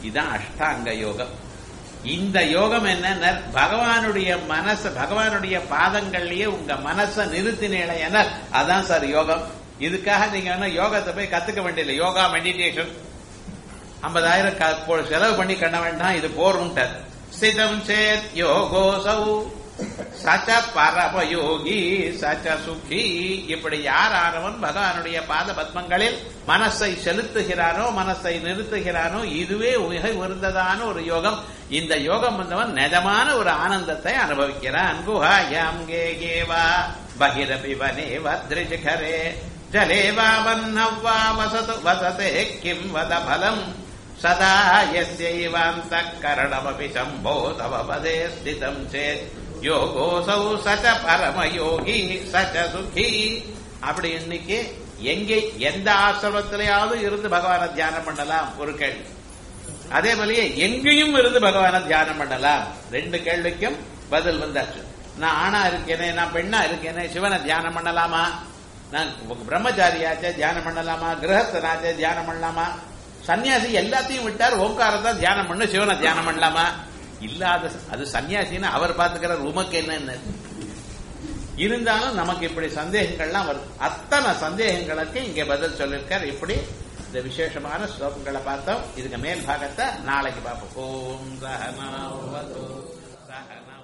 இதுதான் அஷ்டாங்க யோகம் இந்த யோகம் என்ன பகவானுடைய மனச பகவானுடைய பாதங்கள்லயே உங்க மனசை நிறுத்தினேன அதான் சார் யோகம் இதுக்காக நீங்க என்ன யோகத்தை போய் கத்துக்க வேண்டியதில்லை யோகா மெடிடேஷன் ஐம்பதாயிரம் க- போ- செலவு பண்ணி கண்ண வேண்டாம் இது போரும்ட்டார் ஸ்திதம் சேத் யோகோசௌ சச்ச பரமயோகி சச்ச சுகி இப்படி யாரானவன் பகவானுடைய பாத பத்மங்களில் மனசை செலுத்துகிறானோ மனசை நிறுத்துகிறானோ இதுவே மிக உயர்ந்ததான ஒரு யோகம் இந்த யோகம் வந்தவன் நிஜமான ஒரு ஆனந்தத்தை அனுபவிக்கிறான் குஹாயாம் கேகேவா பகிரபி வனே வத்ரிஜகரே ஜலே வா வன்னவ்வா வசது வசதே கிம் வத பலம் சதா யஸ்யைவாந்த கரணமபி சம்போ தவ பதே ஸ்திதம் சேத் யோகோசௌ சச்ச பரமயோகி சச்ச சுகி அப்படி இன்னைக்கு எங்கே எந்த ஆசிரமத்திலேயாவது இருந்து பகவானை தியானம் பண்ணலாம் ஒரு கேள்வி அதே மாதிரியே எங்கேயும் இருந்து பகவானை தியானம் பண்ணலாம் ரெண்டு கேள்விக்கும் பதில் வந்தாச்சு நான் ஆணா இருக்கேனே நான் பெண்ணா இருக்கேனே சிவனை தியானம் பண்ணலாமா நான் பிரம்மச்சாரியாச்சே தியானம் பண்ணலாமா கிரகஸ்தனாச்சே தியானம் பண்ணலாமா சன்னியாசி எல்லாத்தையும் விட்டார் ஓங்காரத்தை தியானம் பண்ணு சிவனை தியானம் பண்ணலாமா இல்லாத அது சன்னியாசின்னு அவர் பார்த்துக்கிறார் உமக்கு என்னன்னு இருந்தாலும் நமக்கு இப்படி சந்தேகங்கள்லாம் வருது அத்தனை சந்தேகங்களுக்கு இங்க பதில் சொல்லியிருக்கார் இப்படி இந்த விசேஷமான ஸ்லோகங்களை பார்த்தோம் இதுக்கு மேல் பாகத்தை நாளைக்கு பார்ப்போம் ஓம் சகனாவது சகனௌ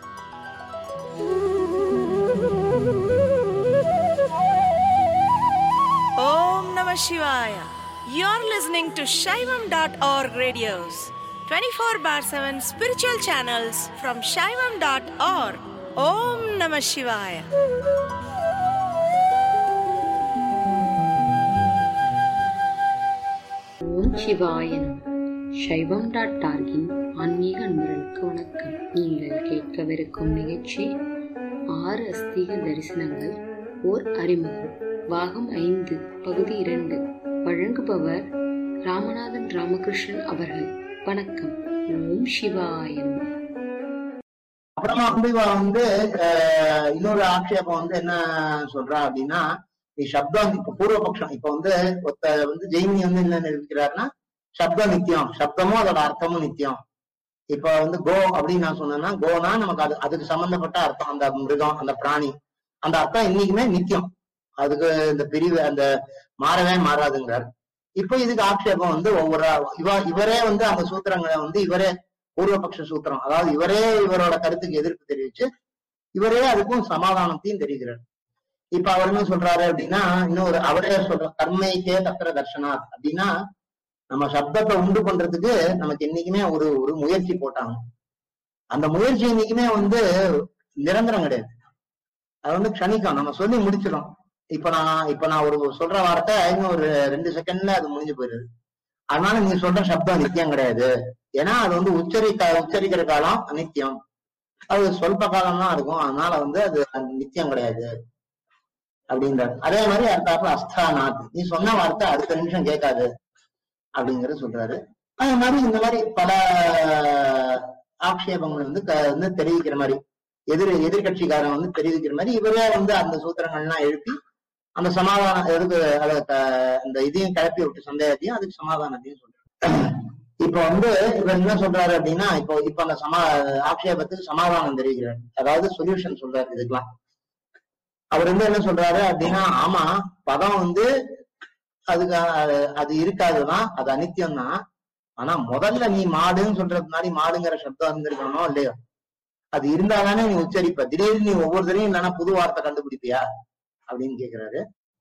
Om Namah Shivaya. You're listening to Shaivam.org radios, 24 bar 7 spiritual channels from Shaivam.org. Om Namah Shivaya. ஓம் சிவாயனம் சைவம் டாட் டார்கின் ஆன்மீக அன்பர்களுக்கு வணக்கம் நீங்கள் கேட்கவிருக்கும் நிகழ்ச்சி ஆறு அஸ்தீக தரிசனங்கள் ஓர் அறிமுகம் பாகம் ஐந்து பகுதி இரண்டு வழங்குபவர் ராமநாதன் ராமகிருஷ்ணன் அவர்கள் வணக்கம் ஓம் சிவாயனம் அப்புறமா வந்து இவ வந்து அஹ், இன்னொரு ஆட்சேபம் வந்து என்ன சொல்றா அப்படின்னா நீ சப்தம் இப்ப பூர்வபக்ஷம் இப்ப வந்து ஒருத்த வந்து ஜெயினி வந்து என்ன நிரூபிக்கிறாருன்னா சப்தம் நித்தியம் சப்தமும் அதோட அர்த்தமும் நித்தியம் இப்ப வந்து கோ அப்படின்னு நான் சொன்னேன்னா கோனா நமக்கு அது அதுக்கு சம்பந்தப்பட்ட அர்த்தம் அந்த மிருகம் அந்த பிராணி அந்த அர்த்தம் இன்னைக்குமே நித்தியம் அதுக்கு இந்த பிரிவு அந்த மாறவே மாறாதுங்கிறார் இப்ப இதுக்கு ஆட்சேபம் வந்து ஒவ்வொரு இவ இவரே வந்து அந்த சூத்திரங்களை வந்து இவரே பூர்வபக்ஷ சூத்திரம் அதாவது இவரே இவரோட கருத்துக்கு எதிர்ப்பு தெரிவிச்சு இவரே அதுக்கும் சமாதானத்தையும் தெரிவிக்கிறார் இப்ப அவர் என்ன சொல்றாரு அப்படின்னா இன்னொரு அவரே சொல்ற கர்மைக்கே தத்திர தர்ஷனாத் அப்படின்னா நம்ம சப்தத்தை உண்டு பண்றதுக்கு நமக்கு என்னைக்குமே ஒரு ஒரு முயற்சி போட்டாங்க அந்த முயற்சி என்னைக்குமே வந்து நிரந்தரம் கிடையாது அது வந்து க்ஷணிக்கம் நம்ம சொல்லி முடிச்சிடும் இப்ப நான் இப்ப நான் ஒரு சொல்ற வார்த்தை இன்னும் ஒரு ரெண்டு செகண்ட்ல அது முடிஞ்சு போயிருது அதனால நீ சொல்ற சப்தம் நித்தியம் கிடையாது ஏன்னா அது வந்து உச்சரிக்க உச்சரிக்கிற காலம் அநித்தியம் அது சொல்ப காலம் தான் இருக்கும் அதனால வந்து அது நித்தியம் கிடையாது அப்படின்றாரு அதே மாதிரி அடுத்தாப்புல அஸ்தானாத் நீ சொன்ன வார்த்தை அடுத்த நிமிஷம் கேட்காது அப்படிங்கறது சொல்றாரு அதே மாதிரி இந்த மாதிரி பல ஆக்ஷேபங்கள் வந்து க- வந்து தெரிவிக்கிற மாதிரி எதிர் எதிர்கட்சிக்காரன் வந்து தெரிவிக்கிற மாதிரி இவரே வந்து அந்த சூத்திரங்கள்லாம் எழுப்பி அந்த சமாதானம் எதுக்கு அதை க- அந்த இதையும் கிளப்பி விட்டு சந்தேகத்தையும் அதுக்கு சமாதானத்தையும் சொல்றாரு இப்ப வந்து இவர் என்ன சொல்றாரு அப்படின்னா இப்போ இப்ப அந்த சமா ஆக்ஷேபத்துக்கு சமாதானம் தெரிவிக்கிறார் அதாவது சொல்யூஷன் சொல்றாரு இதுக்கெல்லாம் அவர் வந்து என்ன சொல்றாரு அப்படின்னா ஆமா பதம் வந்து அதுக்கு அஹ், அது இருக்காதுதான் அது அனித்தியம் தான் ஆனா முதல்ல நீ மாடுன்னு சொல்றது முன்னாடி மாடுங்கிற சப்தம் இருந்திருக்கணுமோ இல்லையோ அது இருந்தாதானே நீ உச்சரிப்ப திடீர்னு நீ ஒவ்வொரு தடையும் இல்லைன்னா புது வார்த்தை கண்டுபிடிப்பியா அப்படின்னு கேக்குறாரு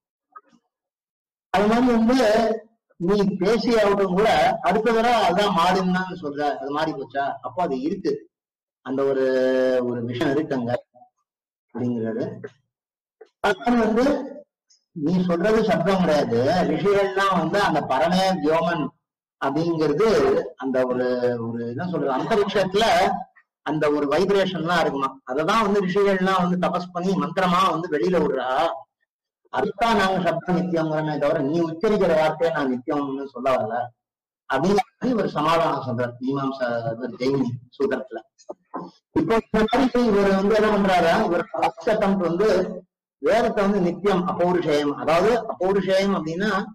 அது மாதிரி வந்து நீ பேசி ஆகட்டும் கூட அடுத்த தடவை அதான் மாடுன்னு தான் சொல்ற அது மாறி போச்சா அப்போ அது இருக்கு அந்த ஒரு ஒரு விஷயம் இருக்குங்க அப்படிங்கிறது அது வந்து நீ சொல்றது சப்தம் கிடையாது ரிஷிகள்லாம் வந்து அந்த பரமே வியோமன் அப்படிங்கிறது அந்த ஒரு ஒரு என்ன சொல்றது அந்தரிக்ஷத்துல அந்த ஒரு வைப்ரேஷன்லாம் இருக்குமா அததான் வந்து ரிஷிகள்லாம் வந்து தபஸ் பண்ணி மந்திரமா வந்து வெளியில விடுறா அதுதான் நாங்க சப்த நித்தியங்கிறமே தவிர நீ உச்சரிக்கிற வார்த்தையை நான் நித்தியம்னு சொல்ல வரல அப்படின்னு சொல்லி ஒரு சமாதானம் சொல்றார் மீமாம்சா இவர் ஜெயினி சூத்திரத்துல இப்போ இந்த மாதிரி இவர் வந்து என்ன பண்றாரு இவர் ஃபர்ஸ்ட் அட்டம் வந்து வேதத்தை வந்து நித்தியம் அப்பௌருஷேயம் அதாவது அப்பௌருஷேயம் அப்படின்னா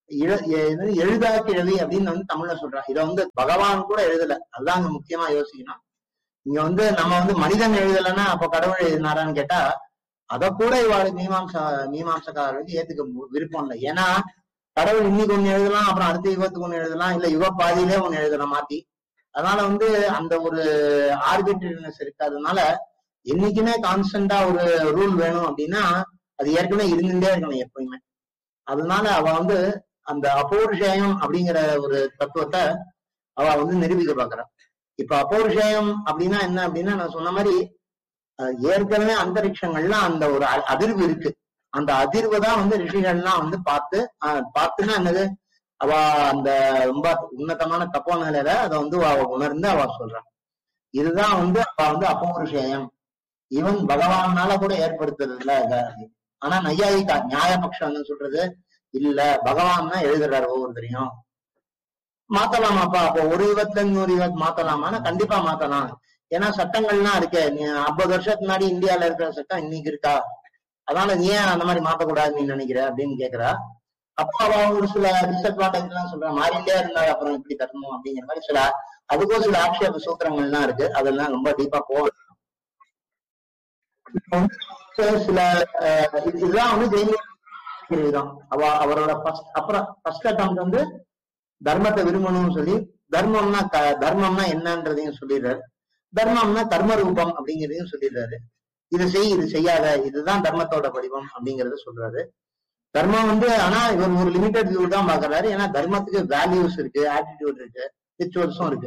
இழ- எ- எழுதா கிழவி அப்படின்னு வந்து தமிழ்ல சொல்றான் இதை வந்து பகவான் கூட எழுதல அதுதான் அங்க முக்கியமா யோசிக்கணும் இங்க வந்து நம்ம வந்து மனிதன் எழுதலைன்னா அப்ப கடவுள் எழுதினாரான்னு கேட்டா அத கூட இவாளுக்கு மீமாம்சா மீமாம்சக்காரர்களுக்கு ஏத்துக்க மு- விருப்பம் இல்லை ஏன்னா கடவுள் இன்னைக்கு ஒண்ணு எழுதலாம் அப்புறம் அடுத்த யுகத்துக்கு ஒண்ணு எழுதலாம் இல்ல யுக பாதியிலே ஒண்ணு எழுதலாம் மாத்தி அதனால வந்து அந்த ஒரு ஆர்பிட்ரினஸ் இருக்காதனால என்னைக்குமே கான்ஸ்டன்டா ஒரு ரூல் வேணும் அப்படின்னா அது ஏற்கனவே இருந்துட்டே இருக்கணும் எப்பயுமே அதனால அவ வந்து அந்த அபௌருஷேயம் அப்படிங்கிற ஒரு தத்துவத்தை அவ வந்து நிரூபிக்க பாக்குறா இப்ப அபௌருஷேயம் அப்படின்னா என்ன அப்படின்னா நான் சொன்ன மாதிரி அஹ், ஏற்கனவே அந்தரிக்ஷங்கள்லாம் அந்த ஒரு அ- அதிர்வு இருக்கு அந்த அதிர்வு தான் வந்து ரிஷிகள்லாம் வந்து பார்த்து அஹ், பார்த்துன்னா என்னது அவ அந்த ரொம்ப உன்னதமான தப்போ நிலையில அதை வந்து அவ உணர்ந்து அவ சொல்றான் இதுதான் வந்து அவ வந்து அபௌருஷேயம் இவன் பகவானால கூட ஏற்படுத்துறது இல்ல இத அப்படின்னு. ஆனா நையாயிகா நியாயபக்ஷம் வந்து சொல்றது இல்ல பகவான் தான் எழுதுறாரு ஒவ்வொருத்தரையும் மாத்தலாமாப்பா அப்போ ஒரு யுகத்துல இன்னொரு யுகத் மாத்தலாமான்னா கண்டிப்பா மாத்தலாம் ஏன்னா சட்டங்கள்லாம் இருக்கே நீ ஐம்பது வருஷத்துக்கு முன்னாடி இந்தியால இருக்கிற சட்டம் இன்னைக்கு இருக்கா அதனால நீ ஏன் அந்த மாதிரி மாத்தக்கூடாதுன்னு நீ நினைக்கிற அப்படின்னு கேக்குறா அப்போ அவ ஒரு சில டிஸ்அட்வான்டேஜ் எல்லாம் சொல்றா மாறிண்டே இருந்தா அப்புறம் இப்படி தரணும் அப்படிங்கிற மாதிரி சில அதுக்கும் சில ஆட்சேப சூத்திரங்கள்லாம் இருக்கு அதெல்லாம் ரொம்ப டீப்பா போகும் இப்போ வந்து சில அஹ், இது- இதுதான் வந்து ஜெயினி விதம் அவ அவரோட ஃபர்ஸ்ட் அப்புறம் ஃபர்ஸ்ட் அட்டம் வந்து தர்மத்தை விரும்பணும்னு சொல்லி தர்மம்னா க- தர்மம்னா என்னன்றதையும் சொல்லிடுறாரு தர்மம்னா கர்ம ரூபம் அப்படிங்கிறதையும் சொல்லிடுறாரு இது செய் இது செய்யாத இதுதான் தர்மத்தோட வடிவம் அப்படிங்கறத சொல்றாரு தர்மம் வந்து ஆனா இவர் ஒரு லிமிடெட் வியூ தான் பாக்குறாரு ஏன்னா தர்மத்துக்கு வேல்யூஸ் இருக்கு ஆட்டிடியூட் இருக்கு ரிச்சுவல்ஸும் இருக்கு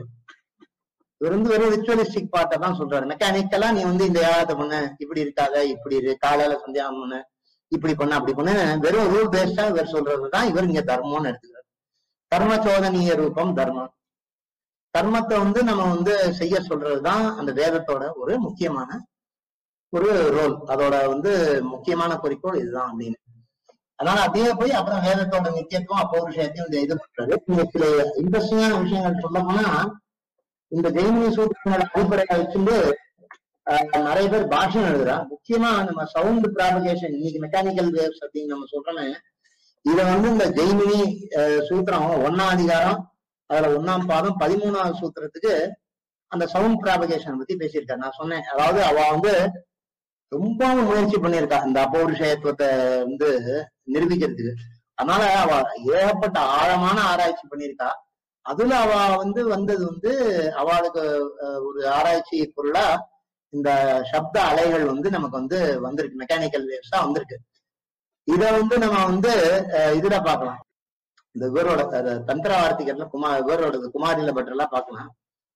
இவர் வந்து வெறும் ரிச்சுவலிஸ்டிக் பார்ட்டை தான் சொல்றாரு மெக்கானிக்கலா நீ வந்து இந்த யாகத்தை பண்ணு இப்படி இருக்காத இப்படி இரு காலையில சந்தியாகம் பண்ணு இப்படி பண்ணு அப்படி பண்ணு வெறும் ரூல் பேஸ்டா இவர் சொல்றதுதான் இவர் இங்க தர்மம்னு எடுத்துக்கிறார் கர்ம சோதனீய ரூபம் தர்மம் கர்மத்தை வந்து நம்ம வந்து செய்ய சொல்றதுதான் அந்த வேதத்தோட ஒரு முக்கியமான ஒரு ரோல் அதோட வந்து முக்கியமான குறிக்கோள் இதுதான் அப்படின்னு அதனால அப்படியே போய் அப்புறம் வேதத்தோட நித்தியத்துவம் அப்பௌருஷயத்தையும் இந்த இது பண்றாரு இங்க சில இன்ட்ரெஸ்டிங்கான விஷயங்கள் சொல்ல போனா இந்த ஜெய்மினி சூத்திரங்களோட அடிப்படையை வச்சுட்டு ஆஹ், நிறைய பேர் பாஷம் எழுதுறா முக்கியமா நம்ம சவுண்ட் ப்ராபகேஷன் இன்னைக்கு மெக்கானிக்கல் வேவ்ஸ் அப்படின்னு நம்ம சொல்றோமே இத வந்து இந்த ஜெய்மினி ஆஹ், சூத்திரம் ஒன்னாம் அதிகாரம் அதுல ஒன்னாம் பாதம் பதிமூணாவது சூத்திரத்துக்கு அந்த சவுண்ட் ப்ராபகேஷன் பத்தி பேசியிருக்கா நான் சொன்னேன் அதாவது அவ வந்து ரொம்பவும் முயற்சி பண்ணியிருக்கா இந்த அப்பௌருஷயத்துவத்தை வந்து நிரூபிக்கிறதுக்கு அதனால அவ ஏகப்பட்ட ஆழமான ஆராய்ச்சி பண்ணியிருக்கா அதுல அவ வந்து வந்தது வந்து அவளுக்கு அஹ், ஒரு ஆராய்ச்சி பொருளா இந்த சப்த அலைகள் வந்து நமக்கு வந்து வந்திருக்கு மெக்கானிக்கல் வேவ்ஸா வந்திருக்கு இத வந்து நம்ம வந்து அஹ், இதுல பார்க்கலாம் இந்த இவரோட அஹ், தந்திர வார்த்திகர்ல குமார் இவரோட குமாரில பட்டெல்லாம் பார்க்கலாம்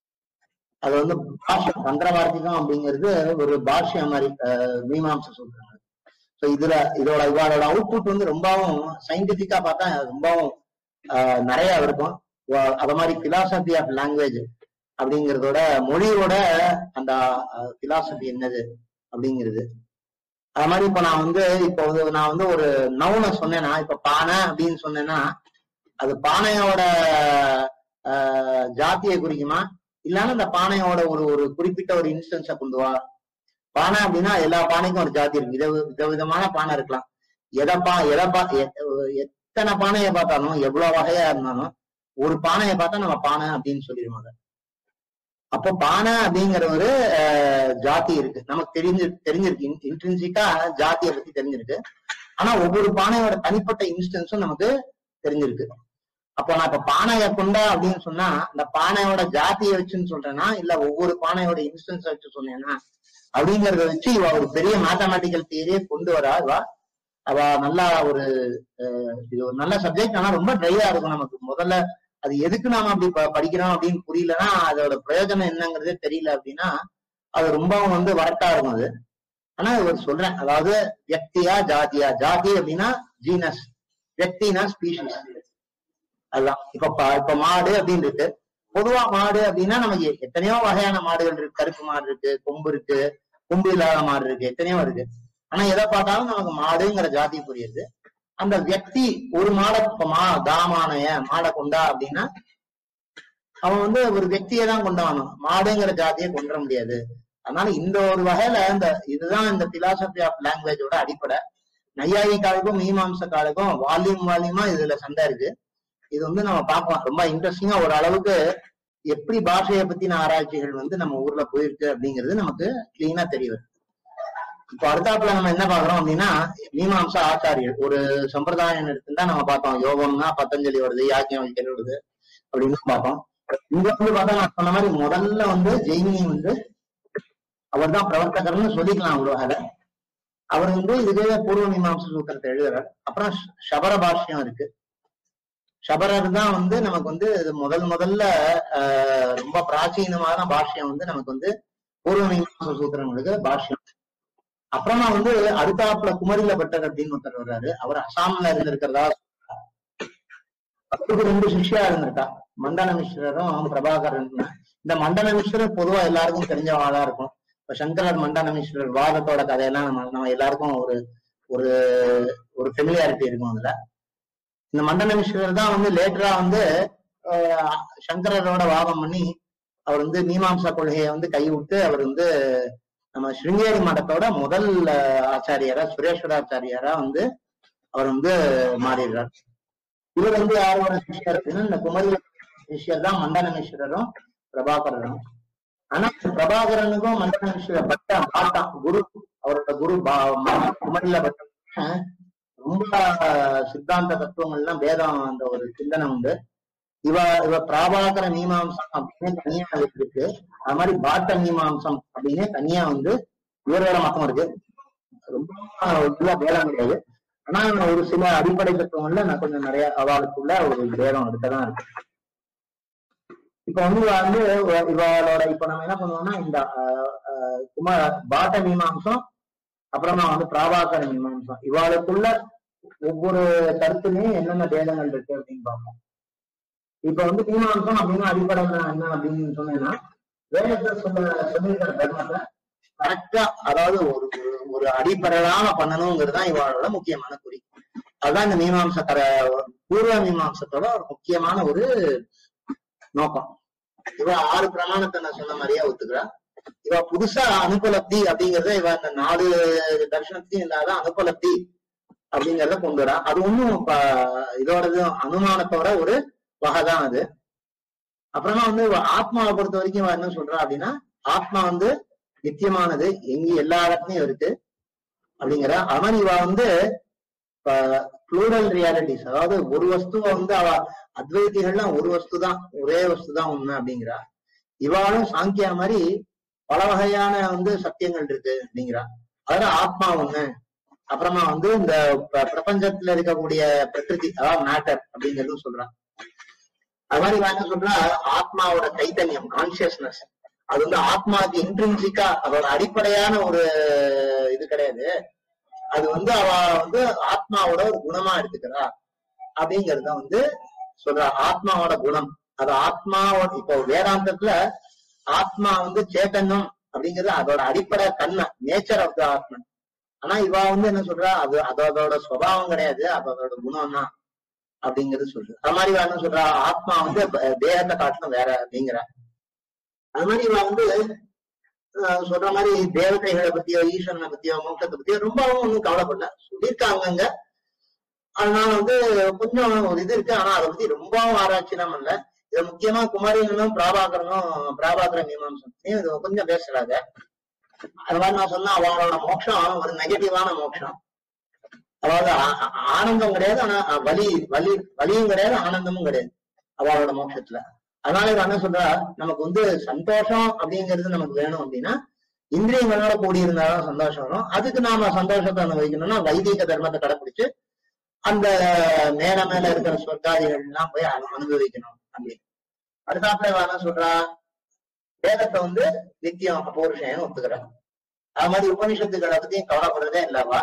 அது வந்து பாஷ்யம் தந்திர வார்த்திகம் அப்படிங்கிறது ஒரு பாஷ்யம் மாதிரி அஹ், மீமாம்சை சொல்றாங்க ஸோ இதுல இதோட இவரோட அவுட்புட் வந்து ரொம்பவும் சயின்டிபிக்கா பார்த்தா ரொம்பவும் ஆஹ், நிறைய இருக்கும் வ- அத மாதிரி பிலாசபி ஆஃப் லாங்குவேஜ் அப்படிங்கறதோட மொழியோட அந்த பிலாசபி என்னது அப்படிங்கிறது அது மாதிரி இப்ப நான் வந்து இப்போ வந்து நான் வந்து ஒரு நவுனை சொன்னேன்னா இப்ப பானை அப்படின்னு சொன்னேன்னா அது பானையோட ஆஹ், ஜாதியை குறிக்குமா இல்லைன்னா அந்த பானையோட ஒரு ஒரு குறிப்பிட்ட ஒரு இன்ஸ்டன்ஸை கொண்டு வா பானை அப்படின்னா எல்லா பானைக்கும் ஒரு ஜாதி இருக்கு வித விதவிதமான பானை இருக்கலாம் எதை பா எதை பா எ- எத்தனை பானையை பார்த்தாலும் எவ்வளவு வகையா இருந்தாலும் ஒரு பானையை பார்த்தா நம்ம பானை அப்படின்னு சொல்லிடுவாங்க அப்போ பானை அப்படிங்கிற ஒரு அஹ், ஜாதி இருக்கு நமக்கு தெரிஞ்சு தெரிஞ்சிருக்கு இன்ட்ரின்சிக்கா ஜாதியை பத்தி தெரிஞ்சிருக்கு ஆனா ஒவ்வொரு பானையோட தனிப்பட்ட இன்ஸ்டன்ஸும் நமக்கு தெரிஞ்சிருக்கு அப்போ நான் இப்ப பானையை கொண்டா அப்படின்னு சொன்னா இந்த பானையோட ஜாதியை வச்சுன்னு சொல்றேன்னா இல்ல ஒவ்வொரு பானையோட இன்ஸ்டன்ஸ் வச்சு சொன்னேன்னா அப்படிங்கறத வச்சு இவ ஒரு பெரிய மேத்தமேட்டிக்கல் தியரியை கொண்டு வரா இவ அவ நல்லா ஒரு அஹ், இது ஒரு நல்ல சப்ஜெக்ட் ஆனா ரொம்ப ட்ரையா இருக்கும் நமக்கு முதல்ல அது எதுக்கு நாம அப்படி ப- படிக்கிறோம் அப்படின்னு புரியலன்னா அதோட பிரயோஜனம் என்னங்கிறதே தெரியல அப்படின்னா அது ரொம்பவும் வந்து வரட்டா இருக்கும் அது ஆனா ஒரு சொல்றேன் அதாவது வியக்தியா ஜாதியா ஜாதி அப்படின்னா ஜீனஸ் வியக்தினா ஸ்பீஷிஸ் அதுதான் இப்ப ப- இப்ப மாடு அப்படின்னு இருக்கு பொதுவா மாடு அப்படின்னா நமக்கு எத்தனையோ வகையான மாடுகள் இருக்கு கருப்பு மாடு இருக்கு கொம்பு இருக்கு கொம்பு இல்லாத மாடு இருக்கு எத்தனையோ இருக்கு ஆனா எதை பார்த்தாலும் நமக்கு மாடுங்கிற ஜாதி புரியுது அந்த வியக்தி ஒரு மாடை இப்ப மா தாமானய மாடை கொண்டா அப்படின்னா அவன் வந்து ஒரு வியக்தியை தான் கொண்டாடணும் மாடுங்கிற ஜாதியை கொண்டு வர முடியாது அதனால இந்த ஒரு வகையில இந்த இதுதான் இந்த பிலாசபி ஆஃப் லாங்குவேஜோட அடிப்படை நையாயிக்காலுக்கும் மீமாம்சக்காலுக்கும் வால்யூம் வால்யூமா இதுல சண்டை இருக்கு இது வந்து நம்ம பார்ப்போம் ரொம்ப இன்ட்ரெஸ்டிங்கா ஒரு அளவுக்கு எப்படி பாஷையை பத்தின ஆராய்ச்சிகள் வந்து நம்ம ஊர்ல போயிருக்கு அப்படிங்கிறது நமக்கு கிளீனா தெரிய வருது இப்போ அடுத்தாப்புல நம்ம என்ன பாக்குறோம் அப்படின்னா மீமாம்சா ஆச்சாரியர் ஒரு சம்பிரதாயம் எடுத்துட்டா நம்ம பார்த்தோம் யோகம்னா பத்தஞ்சலி வருது யாக்கியம் வைக்கிறது வருது அப்படின்னு பார்த்தோம் இங்க வந்து பார்த்தா நான் சொன்ன மாதிரி முதல்ல வந்து ஜெய்மினி வந்து அவர் தான் பிரவர்த்தகர்னு சொல்லிக்கலாம் ஒரு வகையில அவர் வந்து இதுவே பூர்வ மீமாம்ச சூத்திரத்தை எழுதுறார் அப்புறம் ஷ- சபர பாஷ்யம் இருக்கு சபரர் தான் வந்து நமக்கு வந்து இது முதல் முதல்ல ஆஹ், ரொம்ப பிராச்சீனமான பாஷ்யம் வந்து நமக்கு வந்து பூர்வ மீமாம்ச சூத்திரங்களுக்கு பாஷ்யம் அப்புறமா வந்து அடுத்தாப்புல குமரில பட்டர் அப்படின்னு ஒருத்தர் வர்றாரு அவர் அசாம்ல இருந்திருக்கிறதா சொல்றார். அவருக்கு ரெண்டு சிஷ்யா இருந்திருக்கா மண்டன மிஸ்ரரும் பிரபாகரன் இந்த மண்டன மிஸ்ரர் பொதுவா எல்லாருக்கும் தெரிஞ்சவாளா இருக்கும் இப்ப சங்கரர் மண்டன மிஸ்ரர் வாதத்தோட கதையெல்லாம் நம்ம நம்ம எல்லாருக்கும் ஒரு ஒரு ஒரு ஃபெமிலியாரிட்டி இருக்கும் அதுல இந்த மண்டன மிஸ்ரர் தான் வந்து லேட்டரா வந்து ஆஹ், சங்கரரோட வாதம் பண்ணி அவர் வந்து மீமாம்சா கொள்கையை வந்து கைவிட்டு அவர் வந்து நம்ம ஸ்ருங்கேரி மடத்தோட முதல் ஆஹ், ஆச்சாரியரா சுரேஸ்வராச்சாரியாரா வந்து அவர் வந்து மாறிடுறார் இவர் வந்து யாரோட சிஷ்யர் அப்படின்னா இந்த குமரி சிஷ்யர் தான் மண்டன மிஸ்ரரும் பிரபாகரனும் ஆனா பிரபாகரனுக்கும் மண்டன மிஸ்ரர் பட்ட பாட்டான் குரு அவரோட குரு பா- ம- குமரில பட்ட ரொம்ப சித்தாந்த தத்துவங்கள்லாம் வேதம் அந்த ஒரு சிந்தனை உண்டு இவ இவ பிராபாகர மீமாம்சம் அப்படின்னு தனியா இருக்கு அது மாதிரி பாட்ட மீமாம்சம் அப்படின்னு தனியா வந்து இவரோட மతం இருக்கு ரொம்ப இதுல பேதம் கிடையாது ஆனா ஒரு சில அடிப்படை தத்துவங்கள்ல நான் கொஞ்சம் நிறைய அவளுக்குள்ள ஒரு பேதம் இருக்கதான் இருக்கு இப்ப வந்து இவ வந்து இவ- இவளோட இப்ப நம்ம என்ன பண்ணுவோம்னா இந்த ஆஹ், ஆஹ், குமார பாட்ட மீமாம்சம் அப்புறமா வந்து பிராபாகர மீமாம்சம் இவாளுக்குள்ள ஒவ்வொரு கருத்துலயும் என்னென்ன பேதங்கள் இருக்கு அப்படின்னு பார்ப்போம் இப்ப வந்து மீமாம்சம் அப்படின்னு அடிப்படை என்ன- என்ன அப்படின்னு சொன்னேன்னா வேதத்தை சொல்ல சொல்லியிருக்கிற தர்மத்தை கரெக்டா அதாவது ஒரு ஒரு- ஒரு அடிப்படையிலாம பண்ணணுங்கிறது தான் இவாளோட முக்கியமான குறி அதுதான் இந்த மீமாம்ச கர பூர்வ மீமாம்சத்தோட ஒரு முக்கியமான ஒரு நோக்கம் இவ ஆறு பிரமாணத்தை நான் சொன்ன மாதிரியே ஒத்துக்கிறா இவ புதுசா அனுபலப்தி அப்படிங்கறத இவ இந்த நாலு தர்ஷனத்தையும் இல்லாத அனுபலப்தி அப்படிங்கறத கொண்டு வரா அது ஒண்ணும் ப- இதோடது அனுமானத்தோட ஒரு வகைதான் அது அப்புறமா வந்து இவ ஆத்மாவை பொறுத்த வரைக்கும் இவ என்ன சொல்றா அப்படின்னா ஆத்மா வந்து நித்தியமானது எங்க எல்லா இடத்துலயும் இருக்கு அப்படிங்கிற அது மாதிரி இவ வந்து ப்ளூரல் ரியாலிட்டிஸ் அதாவது ஒரு வஸ்துவை வந்து அவ அத்வைதிகள்லாம் ஒரு வஸ்து தான் ஒரே வஸ்து தான் உண்மை அப்படிங்கிறா இவாளும் சாங்கியா மாதிரி பல வகையான வந்து சத்தியங்கள் இருக்கு அப்படிங்கிறா அதாவது ஆத்மா ஒண்ணு அப்புறமா வந்து இந்த ப- பிரபஞ்சத்துல இருக்கக்கூடிய பிரகிருதி அதாவது மேட்டர் அப்படிங்கறதும் சொல்றான் அது மாதிரி இவன் என்ன சொல்றா ஆத்மாவோட கைத்தன்யம் கான்சியஸ்னஸ் அது வந்து ஆத்மாவுக்கு இன்ட்ரின்சிக்கா அதோட அடிப்படையான ஒரு இது கிடையாது அது வந்து அவ வந்து ஆத்மாவோட ஒரு குணமா எடுத்துக்கிறா அப்படிங்கறத வந்து சொல்றா ஆத்மாவோட குணம் அது ஆத்மாவோட இப்போ வேதாந்தத்துல ஆத்மா வந்து சேத்தன்யம் அப்படிங்கிறது அதோட அடிப்படை தன்மை நேச்சர் ஆஃப் த ஆத்மன் ஆனா இவ வந்து என்ன சொல்றா அது அது அதோட சுபாவம் கிடையாது அது அதோட குணம் தான் அப்படிங்கிறது சொல்றது அது மாதிரி இவ என்ன சொல்றா ஆத்மா வந்து ப- தேகத்தை காட்டிலும் வேற அப்படிங்கிற அது மாதிரி இவ வந்து அஹ், சொல்ற மாதிரி தேவதைகளை பத்தியோ ஈஸ்வரனை பத்தியோ மோட்சத்தை பத்தியோ ரொம்பவும் ஒன்றும் கவலைப்படல சொல்லியிருக்காங்க அங்க அதனால வந்து கொஞ்சம் ஒரு இது இருக்கு ஆனா அதை பத்தி ரொம்பவும் ஆராய்ச்சிலாம் பண்ணல இது முக்கியமா குமாரிகளும் பிராபாகரனும் பிராபாகர மீமாம்சம் இது கொஞ்சம் பேசுறாங்க அது மாதிரி நான் சொன்னா அவங்களோட மோட்சம் ஒரு நெகட்டிவான மோட்சம் அதாவது ஆ- ஆ- ஆனந்தம் கிடையாது ஆனா அஹ், வலி வலி வலியும் கிடையாது ஆனந்தமும் கிடையாது அவளோட மோட்சத்துல அதனால இவன் என்ன சொல்றா நமக்கு வந்து சந்தோஷம் அப்படிங்கிறது நமக்கு வேணும் அப்படின்னா இந்திரியங்களோட கூடி இருந்தாலும் சந்தோஷம் வரும் அதுக்கு நாம சந்தோஷத்தை அனுபவிக்கணும்னா வைதிக தர்மத்தை கடைபிடிச்சு அந்த மேல மேல இருக்கிற சொர்க்காதிகள் எல்லாம் போய் அனு- அனுபவிக்கணும் அப்படின்னு அடுத்தாப்புல இவன் என்ன சொல்றா வேதத்தை வந்து நித்தியம் அபௌருஷேன்னு ஒத்துக்கிறான் அது மாதிரி உபனிஷத்துக்களை பத்தியும் கவலைப்படுறதே இல்லவா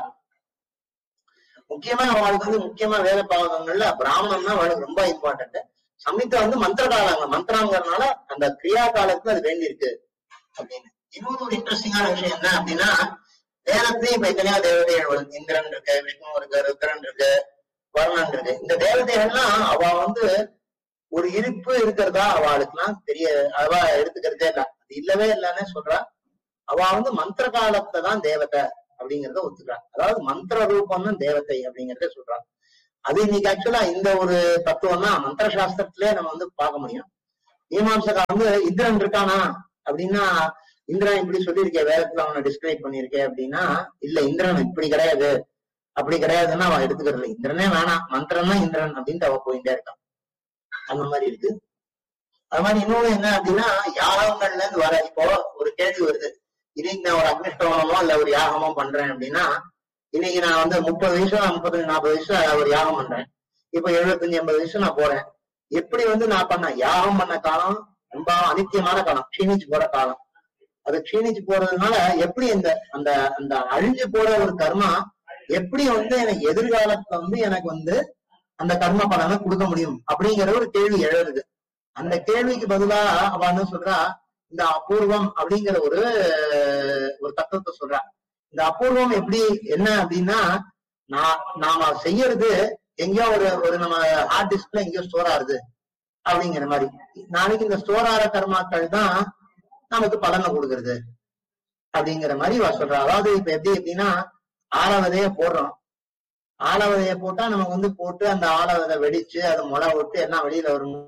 முக்கியமா அவளுக்கு வந்து முக்கியமா வேத பாவகங்கள்ல பிராமணம் தான் அவளுக்கு ரொம்ப இம்பார்ட்டன்ட் சமித்த வந்து மந்திர காலங்க மந்திரங்கிறதுனால அந்த கிரியா காலத்துல அது வேண்டி இருக்கு அப்படின்னு இன்னொரு ஒரு இன்ட்ரெஸ்டிங்கான விஷயம் என்ன அப்படின்னா வேதத்தையும் இப்ப எத்தனையோ தேவதைகள் வருது இந்திரன் இருக்கு விஷ்ணு இருக்கு ருத்ரன் இருக்கு வருணன் இருக்கு இந்த தேவதைகள்லாம் அவ வந்து ஒரு இருப்பு இருக்கிறதா அவளுக்குலாம் தெரிய அவ எடுத்துக்கிறதே இல்ல அது இல்லவே இல்லைன்னு சொல்றா அவ வந்து மந்திர காலத்துல தான் தேவதை அப்படிங்கறத ஒத்துக்கிறாங்க அதாவது மந்திர ரூபம் தான் தேவத்தை அப்படிங்கறத சொல்றாங்க அது இன்னைக்கு ஆக்சுவலா இந்த ஒரு தத்துவம் தான் மந்திர சாஸ்திரத்திலே நம்ம வந்து பார்க்க முடியும் மீமாம்சகா வந்து இந்திரன் இருக்கானா அப்படின்னா இந்திரன் இப்படி சொல்லியிருக்கேன் வேதத்துல அவனை டிஸ்கிரைப் பண்ணியிருக்கேன் அப்படின்னா இல்ல இந்திரன் இப்படி கிடையாது அப்படி கிடையாதுன்னா அவன் எடுத்துக்கிறது இந்திரனே வேணாம் மந்திரம் தான் இந்திரன் அப்படின்ட்டு அவ போயிட்டே இருக்கான் அந்த மாதிரி இருக்கு அது மாதிரி இன்னொன்னு என்ன அப்படின்னா யாகங்கள்ல இருந்து வர இப்போ ஒரு கேள்வி வருது இன்னைக்கு நான் ஒரு அக்னிஷ்டோமோ இல்ல ஒரு யாகமோ பண்றேன் அப்படின்னா இன்னைக்கு நான் வந்து முப்பது வயசு முப்பத்தஞ்சு நாற்பது வயசு ஒரு யாகம் பண்றேன் இப்ப எழுபத்தஞ்சு எண்பது வயசு நான் போறேன் எப்படி வந்து நான் பண்ண யாகம் பண்ண காலம் ரொம்ப அனித்தியமான காலம் க்ஷீணிச்சு போற காலம் அது க்ஷீணிச்சு போறதுனால எப்படி இந்த அந்த அந்த அழிஞ்சு போற ஒரு கர்மா எப்படி வந்து எனக்கு எதிர்காலத்துல வந்து எனக்கு வந்து அந்த கர்ம பலனை கொடுக்க முடியும் அப்படிங்கிற ஒரு கேள்வி எழுது அந்த கேள்விக்கு பதிலா அவ என்ன சொல்றா இந்த அபூர்வம் அப்படிங்கிற ஒரு ஒரு தத்துவத்தை சொல்றா இந்த அபூர்வம் எப்படி என்ன அப்படின்னா நான் நாம செய்யறது எங்கேயோ ஒரு ஒரு நம்ம ஹார்ட் டிஸ்க்ல எங்கேயோ ஸ்டோர் ஆகுது அப்படிங்கிற மாதிரி நாளைக்கு இந்த ஸ்டோர் ஆகிற கர்மாக்கள் தான் நமக்கு பலனை கொடுக்கறது அப்படிங்கிற மாதிரி இவ சொல்றா அதாவது இப்ப எப்படி எப்படின்னா ஆழ விதைய போடுறோம் ஆழ விதைய போட்டா நமக்கு வந்து போட்டு அந்த ஆழ விதை வெடிச்சு அதை முளை விட்டு எல்லாம் வெளியில வரும்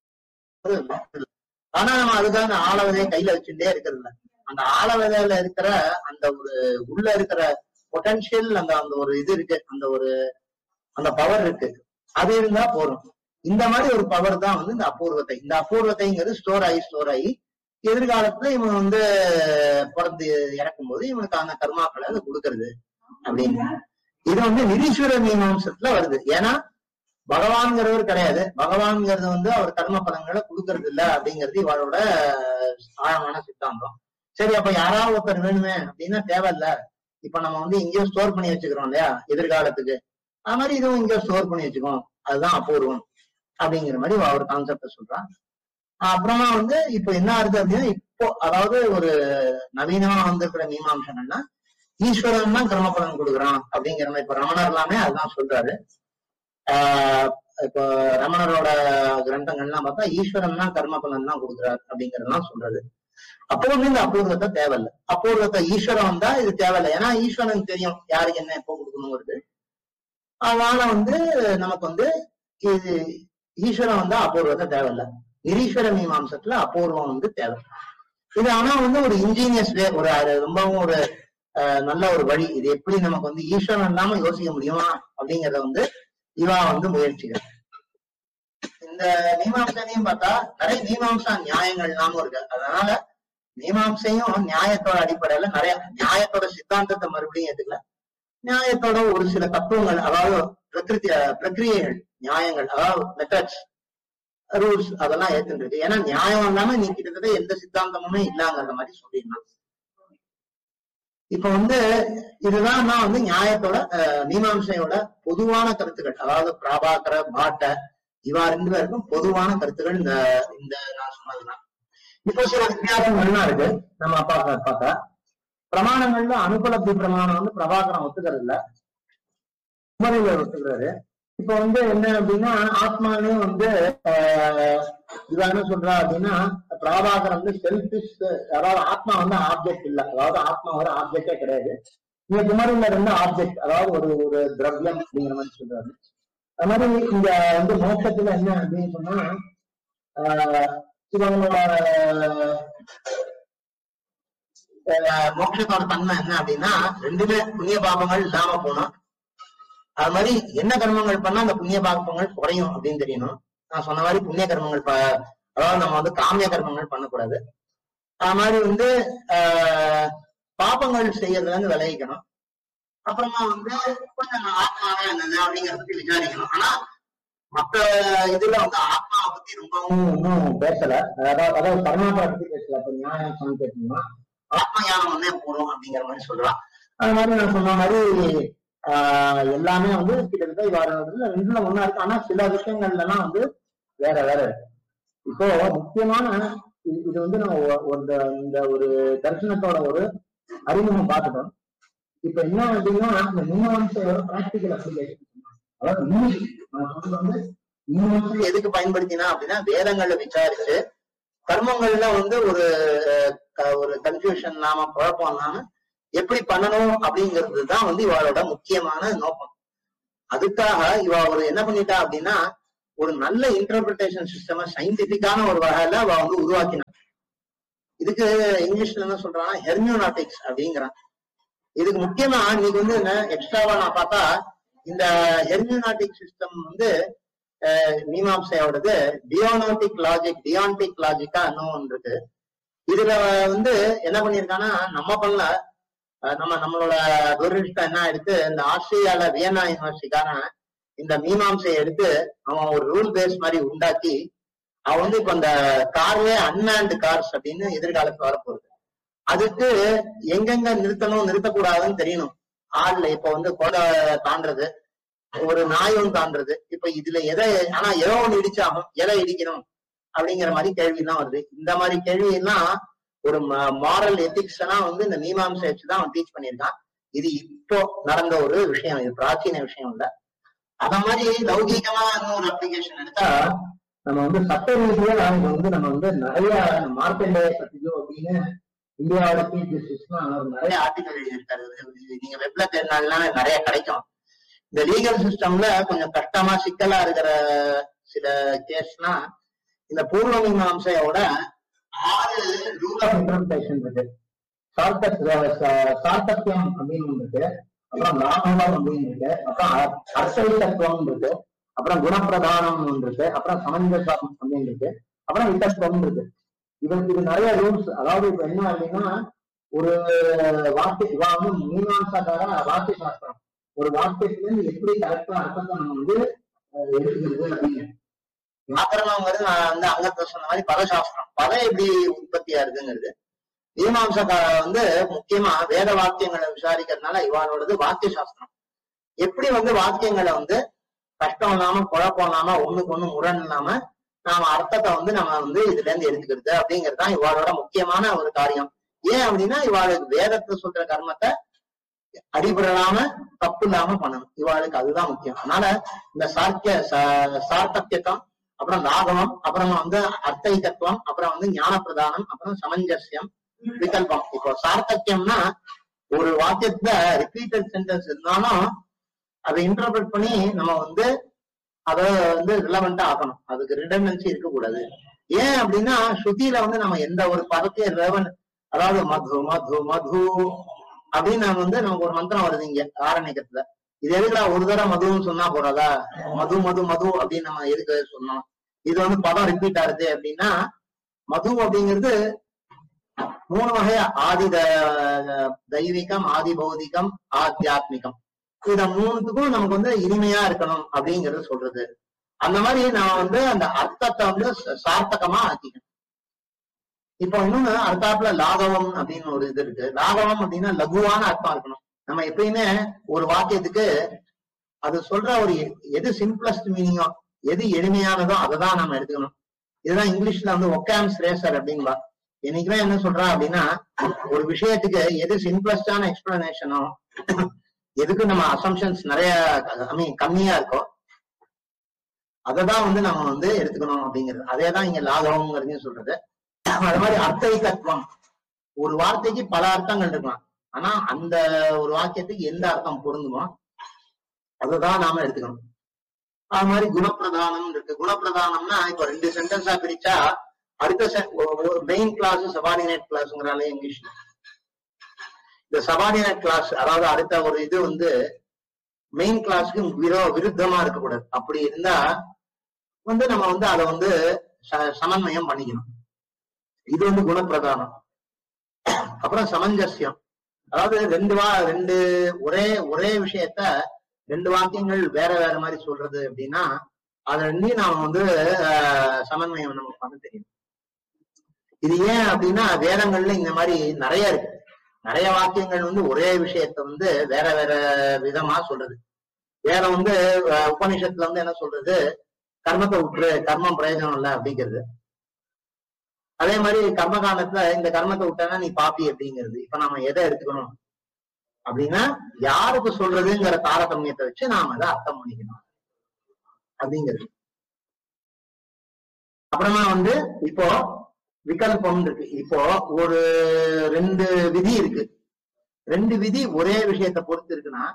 ஆனா நம்ம அதுக்காக அந்த ஆழ விதையை கையில வச்சுட்டே இருக்கிறது இல்ல அந்த ஆழ விதையில இருக்கிற அந்த ஒரு உள்ள இருக்கிற பொட்டன்ஷியல் அந்த அந்த ஒரு இது இருக்கு அந்த ஒரு அந்த பவர் இருக்கு அது இருந்தா போதும் இந்த மாதிரி ஒரு பவர் தான் வந்து இந்த அபூர்வத்தை இந்த அபூர்வத்தைங்கிறது ஸ்டோர் ஆகி ஸ்டோர் ஆகி எதிர்காலத்துல இவன் வந்து பிறந்து இறக்கும் போது இவனுக்கு அந்த கர்மாக்களை அது கொடுக்கறது அப்படின்னு இது வந்து நிரீஸ்வர மீமாம்சத்துல வருது ஏன்னா பகவான்கிறவர் கிடையாது பகவான்ங்கிறது வந்து அவர் கர்ம பலன்களை கொடுக்கறது இல்ல அப்படிங்கிறது இவரோட ஆழமான சித்தாந்தம் சரி அப்ப யாராவது ஒருத்தர் வேணுமே அப்படின்னா தேவையில்ல இப்ப நம்ம வந்து இங்கேயோ ஸ்டோர் பண்ணி வச்சுக்கிறோம் இல்லையா எதிர்காலத்துக்கு அது மாதிரி இதுவும் இங்கேயோ ஸ்டோர் பண்ணி வச்சுக்கோம் அதுதான் அபூர்வம் அப்படிங்கிற மாதிரி அவர் கான்செப்ட சொல்றான் அப்புறமா வந்து இப்ப என்ன ஆகுது அப்படின்னா இப்போ அதாவது ஒரு நவீனமா வந்திருக்கிற மீமாம்சங்கள்னா ஈஸ்வரன் தான் கர்மபலன் கொடுக்குறான் அப்படிங்கிற மாதிரி இப்ப ரமணர் எல்லாமே அதுதான் சொல்றாரு ஆஹ் இப்போ ரமணரோட கிரந்தங்கள்லாம் பார்த்தா ஈஸ்வரன் தான் கர்மபலன் தான் கொடுக்குறாரு அப்படிங்கறதெல்லாம் சொல்றது அப்போ வந்து இந்த அபூர்வத்தை தேவையில்லை அபூர்வத்தை ஈஸ்வரன் வந்தா இது தேவையில்லை ஏன்னா ஈஸ்வரன் தெரியும் யாருக்கு என்ன எப்போ கொடுக்கணுங்கிறது அதனால வந்து நமக்கு வந்து இது ஈஸ்வரன் வந்தா அபூர்வத்தை தேவையில்லை நிரீஸ்வர மீமாம்சத்துல அபூர்வம் வந்து தேவை இது ஆனா வந்து ஒரு இன்ஜீனியஸ் வே ஒரு அது ரொம்பவும் ஒரு அஹ், நல்ல ஒரு வழி இது எப்படி நமக்கு வந்து ஈஸ்வரன் இல்லாம யோசிக்க முடியுமா அப்படிங்கறத வந்து இவா வந்து முயற்சிகள் இந்த மீமாம்சனையும் பார்த்தா நிறைய மீமாம்சா நியாயங்கள் இல்லாம இருக்கு அதனால மீமாம்சையும் நியாயத்தோட அடிப்படையில நிறைய நியாயத்தோட சித்தாந்தத்தை மறுபடியும் ஏத்துக்கல நியாயத்தோட ஒரு சில தத்துவங்கள் அதாவது பிரகிருதி பிரக்கிரியைகள் நியாயங்கள் அதாவது மெத்தட்ஸ் ரூல்ஸ் அதெல்லாம் ஏத்துட்டு இருக்கு ஏன்னா நியாயம் இல்லாம நீ கிட்டத்தட்ட எந்த சித்தாந்தமுமே இல்லாங்கிற மாதிரி சொல்லிடலாம் இப்ப வந்து இதுதான் நான் வந்து நியாயத்தோட அஹ், மீமாம்சையோட பொதுவான கருத்துக்கள் அதாவது பிராபாகர பாட்ட இவா ரெண்டு பேருக்கும் பொதுவான கருத்துக்கள் இந்த இந்த நான் சொன்னதுதான் இப்போ சில வித்தியாசங்கள்லாம் இருக்கு நம்ம அப்பா பார்த்தா பிரமாணங்கள்ல அனுபலப்தி பிரமாணம் வந்து பிரபாகரம் ஒத்துக்கிறது இல்ல குமரில ஒத்துக்கிறாரு இப்ப வந்து என்ன அப்படின்னா ஆத்மானே வந்து ஆஹ், இவ என்ன சொல்றா அப்படின்னா பிரபாகரம் வந்து செல்பிஷ் அதாவது ஆத்மா வந்து ஆப்ஜெக்ட் இல்ல அதாவது ஆத்மா ஒரு ஆப்ஜெக்டே கிடையாது இங்க குமரில ரெண்டு ஆப்ஜெக்ட் அதாவது ஒரு ஒரு திரவியம் அப்படிங்கிற மாதிரி சொல்றாரு அது மாதிரி இங்க வந்து மோட்சத்துல என்ன அப்படின்னு சொன்னா ஆஹ், இவங்களோட ஆஹ், மோட்சத்தோட தன்மை என்ன அப்படின்னா ரெண்டுமே புண்ணிய பாபங்கள் இல்லாம போனோம் அது மாதிரி என்ன கர்மங்கள் பண்ணா அந்த புண்ணிய பாபங்கள் குறையும் அப்படின்னு தெரியணும் நான் சொன்ன மாதிரி புண்ணிய கர்மங்கள் ப- அதாவது நம்ம வந்து காமிய கர்மங்கள் பண்ணக்கூடாது அது மாதிரி வந்து ஆஹ் பாபங்கள் செய்யறதுல இருந்து விளைவிக்கணும் அப்புறமா வந்து கொஞ்சம் ஆத்மாவே என்னது அப்படிங்கறத பத்தி விசாரிக்கணும் ஆனா மத்த இதுல வந்து ஆத்மாவை பத்தி ரொம்பவும் இன்னும் பேசல அதாவது அதாவது பரமாத்மா பத்தி பேசல இப்ப நியாயம் கேட்டோம்னா ஆத்ம ஞானம் வந்து போடும் அப்படிங்கிற மாதிரி சொல்லலாம் அது மாதிரி நான் சொன்ன மாதிரி ஆஹ் எல்லாமே வந்து கிட்டத்தட்ட இவ்வாறு ரெண்டுல ஒண்ணா இருக்கு ஆனா சில விஷயங்கள்ல எல்லாம் வந்து வேற வேற இருக்கு இப்போ முக்கியமான இது இது வந்து நம்ம ஒ- ஒரு இந்த ஒரு தரிசனத்தோட ஒரு அறிமுகம் பார்த்துட்டோம் இப்ப என்ன அப்படின்னா இந்த மீனவன்ஸோட பிராக்டிக்கல் அப்ளிகேஷன் அதாவது இன்னைக்கு நான் சொல்றது வந்து மீனவன்ஸ் எதுக்கு பயன்படுத்தினா அப்படின்னா வேதங்கள்ல விசாரிச்சு கர்மங்கள்ல வந்து ஒரு அஹ், ஒரு கன்ஃபியூஷன் இல்லாம குழப்பம் இல்லாம எப்படி பண்ணணும் அப்படிங்கிறது தான் வந்து இவளோட முக்கியமான நோக்கம் அதுக்காக இவ ஒரு என்ன பண்ணிட்டா அப்படின்னா ஒரு நல்ல இன்டர்பிரிட்டேஷன் சிஸ்டம சயின்டிபிக்கான ஒரு வகையில அவ வந்து உருவாக்கினான் இதுக்கு இங்கிலீஷ்ல என்ன சொல்றான்னா ஹெர்மியோனாட்டிக்ஸ் அப்படிங்கிறான் இதுக்கு முக்கியமா இன்னைக்கு வந்து என்ன எக்ஸ்ட்ராவா நான் பார்த்தா இந்த ஹெர்மியோனாட்டிக் சிஸ்டம் வந்து அஹ், மீமாம்சையோடது டியோனாட்டிக் லாஜிக் டியான்டிக் லாஜிக்கா இன்னும் ஒன்று இருக்கு இதுல வந்து என்ன பண்ணிருக்கான்னா நம்ம பண்ணல அஹ், நம்ம நம்மளோட துரதிருஷ்டம் என்ன ஆயிடுத்து இந்த ஆஸ்திரேலியால வியன்னா யூனிவர்சிட்டிக்காரன் இந்த மீமாம்சையை எடுத்து அவன் ஒரு ரூல் பேஸ் மாதிரி உண்டாக்கி அவன் வந்து இப்ப இந்த கார்லயே அன்மேன்டு கார்ஸ் அப்படின்னு எதிர்காலத்துல வரப்போகுது அதுக்கு எங்கெங்க நிறுத்தணும் நிறுத்தக்கூடாதுன்னு தெரியணும் ஆள்ல இப்ப வந்து கொடை தாண்டறது ஒரு நாயும் தாண்டறது இப்ப இதுல எதை ஆனா ஏதோ ஒண்ணு இடிச்சாகும் எதை இடிக்கணும் அப்படிங்கிற மாதிரி கேள்வி எல்லாம் வருது இந்த மாதிரி கேள்வி எல்லாம் ஒரு மாரல் எத்திக்ஸ் எல்லாம் வந்து இந்த மீமாம்சை வச்சுதான் அவன் டீச் பண்ணியிருக்கான் இது இப்போ நடந்த ஒரு விஷயம் இது பிராச்சீன விஷயம் இல்ல அத மாதிரி லௌகீகமா இன்னொரு அப்ளிகேஷன் எடுத்தா நம்ம வந்து சட்ட ரீதியா அவங்க வந்து நம்ம வந்து நிறைய மார்க்கண்டேய பத்தியோ அப்படின்னு இந்தியாவோட சீஃப் ஜஸ்டிஸ்லாம் அவர் நிறைய ஆர்டிகல் எழுதியிருக்காரு இது நீங்க வெப்ல தேடினாலும் நிறைய கிடைக்கும் இந்த லீகல் சிஸ்டம்ல கொஞ்சம் கஷ்டமா சிக்கலா இருக்கிற சில கேஸ்னா இந்த பூர்வ மீமாம்சையோட ஆறு ரூல் ஆஃப் இன்டர்பிரேஷன் இருக்கு சார்த்த சார்த்தத்தியம் அப்படின்னு ஒண்ணு இருக்கு அப்புறம் லாபம் அப்படின்னு இருக்கு அப்புறம் அர்த்தவித்தத்துவம் இருக்கு அப்புறம் குணப்பிரதானம் ஒன்று இருக்கு அப்புறம் சமஞ்சசம் அப்படின்னு இருக்கு அப்புறம் வித்தத்துவம் இருக்கு இது இது நிறைய ரூல்ஸ் அதாவது இப்ப என்ன அப்படின்னா ஒரு வாக்கிய இவா வந்து மீமாம்சாக்கார வாக்கிய சாஸ்திரம் ஒரு வாக்கியத்துல இருந்து எப்படி கரெக்டா அர்த்தத்தை நம்ம வந்து அஹ், எடுத்துக்கிறது அப்படின்னு வியாக்கரணங்கிறது நான் வந்து அங்கத்துல சொன்ன மாதிரி பதசாஸ்திரம் பதம் எப்படி உற்பத்தியா இருக்குங்கிறது மீமாம்சக்கார வந்து முக்கியமா வேத வாக்கியங்களை விசாரிக்கிறதுனால இவாளோடது வாக்கிய சாஸ்திரம் எப்படி வந்து வாக்கியங்களை வந்து கஷ்டம் இல்லாம குழப்பம் இல்லாம ஒண்ணுக்கு ஒண்ணு முரண் இல்லாம நாம அர்த்தத்தை வந்து நம்ம வந்து இதுல இருந்து எடுத்துக்கிறது அப்படிங்கிறது தான் இவாளோட முக்கியமான ஒரு காரியம் ஏன் அப்படின்னா இவாளுக்கு வேதத்தை சொல்ற கர்மத்தை அடிபடாம தப்பு இல்லாம பண்ணணும் இவாளுக்கு அதுதான் முக்கியம் அதனால இந்த சார்க்கிய சா- சார்த்தக்கியத்துவம் அப்புறம் லாகவம் அப்புறம் வந்து அர்த்தைக்கத்துவம் அப்புறம் வந்து ஞான பிரதானம் அப்புறம் சமஞ்சஸ்யம் விகல்பம் இப்போ சார்த்தக்கியம்னா ஒரு வாக்கியத்துல ரிப்பீட்டட் சென்டென்ஸ் இருந்தாலும் அதை இன்டர்பிரட் பண்ணி நம்ம வந்து அத வந்து ரிலவெண்டா ஆக்கணும் அதுக்கு ரிடண்டன்சி இருக்கக்கூடாது ஏன் அப்படின்னா ஸ்ருதியில வந்து நம்ம எந்த ஒரு பதத்தையும் ரெவன் அதாவது மது மது மது அப்படின்னு நம்ம வந்து நமக்கு ஒரு மந்திரம் வருது இங்க ஆரண்யத்துல இது எதுக்குடா ஒரு தடவை மதுன்னு சொன்னா போறாதா மது மது மது அப்படின்னு நம்ம எதுக்கு சொன்னோம் இது வந்து பதம் ரிப்பீட் ஆகுது அப்படின்னா மது அப்படிங்கிறது மூணு வகையா ஆதி த- தெய்வீகம் ஆதி பௌதிகம் ஆத்தியாத்மிகம் இத மூணுத்துக்கும் நமக்கு வந்து இனிமையா இருக்கணும் அப்படிங்கறது சொல்றது அந்த மாதிரி நான் வந்து அந்த அர்த்தத்தை வந்து ச- சார்த்தகமா ஆக்கிக்கணும் இப்போ இன்னொன்னு அர்த்தாப்புல லாகவம் அப்படின்னு ஒரு இது இருக்கு லாகவம் அப்படின்னா லகுவான அர்த்தம் இருக்கணும் நம்ம எப்பயுமே ஒரு வாக்கியத்துக்கு அது சொல்ற ஒரு எ- எது சிம்பிளஸ்ட் மீனிங்கோ எது எளிமையானதோ அதை தான் நம்ம எடுத்துக்கணும் இதுதான் இங்கிலீஷ்ல வந்து ஒக்காம்ஸ் ரேசர் அப்படின்பா என்னைக்குமே என்ன சொல்றா அப்படின்னா ஒரு விஷயத்துக்கு எது சிம்பிளஸ்டான எக்ஸ்பிளனேஷனோ எதுக்கு நம்ம அசம்ஷன்ஸ் நிறைய ஐ மீன் கம்மியா இருக்கோ அததான் வந்து நம்ம வந்து எடுத்துக்கணும் அப்படிங்கிறது அதே தான் இங்க லாகவம்ங்கிறதையும் சொல்றது அது மாதிரி அர்த்தைகத்துவம் ஒரு வார்த்தைக்கு பல அர்த்தங்கள் இருக்கலாம் ஆனா அந்த ஒரு வாக்கியத்துக்கு எந்த அர்த்தம் பொருந்துமோ அதுதான் நாம எடுத்துக்கணும் அது மாதிரி குணப்பிரதானம் இருக்கு குணப்பிரதானம்னா இப்ப ரெண்டு சென்டென்ஸா பிரிச்சா அடுத்த மெயின் கிளாஸ் சபார்டினேட் கிளாஸ்ங்கிறாலே இங்கிலீஷ்ல இந்த சபார்டினேட் கிளாஸ் அதாவது அடுத்த ஒரு இது வந்து மெயின் கிளாஸ்க்கு விரோ விருத்தமா இருக்கக்கூடாது அப்படி இருந்தா வந்து நம்ம வந்து அதை வந்து ச- சமன்வயம் பண்ணிக்கணும் இது வந்து குணப்பிரதானம் அப்புறம் சமஞ்சஸ்யம் அதாவது ரெண்டு வா ரெண்டு ஒரே ஒரே விஷயத்த ரெண்டு வாக்கியங்கள் வேற வேற மாதிரி சொல்றது அப்படின்னா அதை ரெண்டையும் நாம வந்து ஆஹ், சமன்வயம் நமக்கு பண்ண தெரியும் இது ஏன் அப்படின்னா வேதங்கள்ல இந்த மாதிரி நிறைய இருக்கு நிறைய வாக்கியங்கள் வந்து ஒரே விஷயத்த வந்து வேற வேற விதமா சொல்றது வேதம் வந்து அஹ், உபநிஷத்துல வந்து என்ன சொல்றது கர்மத்தை விட்டுரு கர்மம் பிரயோஜனம் இல்லை அப்படிங்கிறது அதே மாதிரி கர்மகாண்டத்துல இந்த கர்மத்தை விட்டானா நீ பாப்பி அப்படிங்கிறது இப்ப நாம எதை எடுத்துக்கணும் அப்படின்னா யாருக்கு சொல்றதுங்கிற தாரதமியத்தை வச்சு நாம அதை அர்த்தம் பண்ணிக்கணும் அப்படிங்கிறது அப்புறமா வந்து இப்போ விகல்பம் இருக்கு இப்போ ஒரு ரெண்டு விதி இருக்கு ரெண்டு விதி ஒரே விஷயத்தை பொறுத்து இருக்குன்னா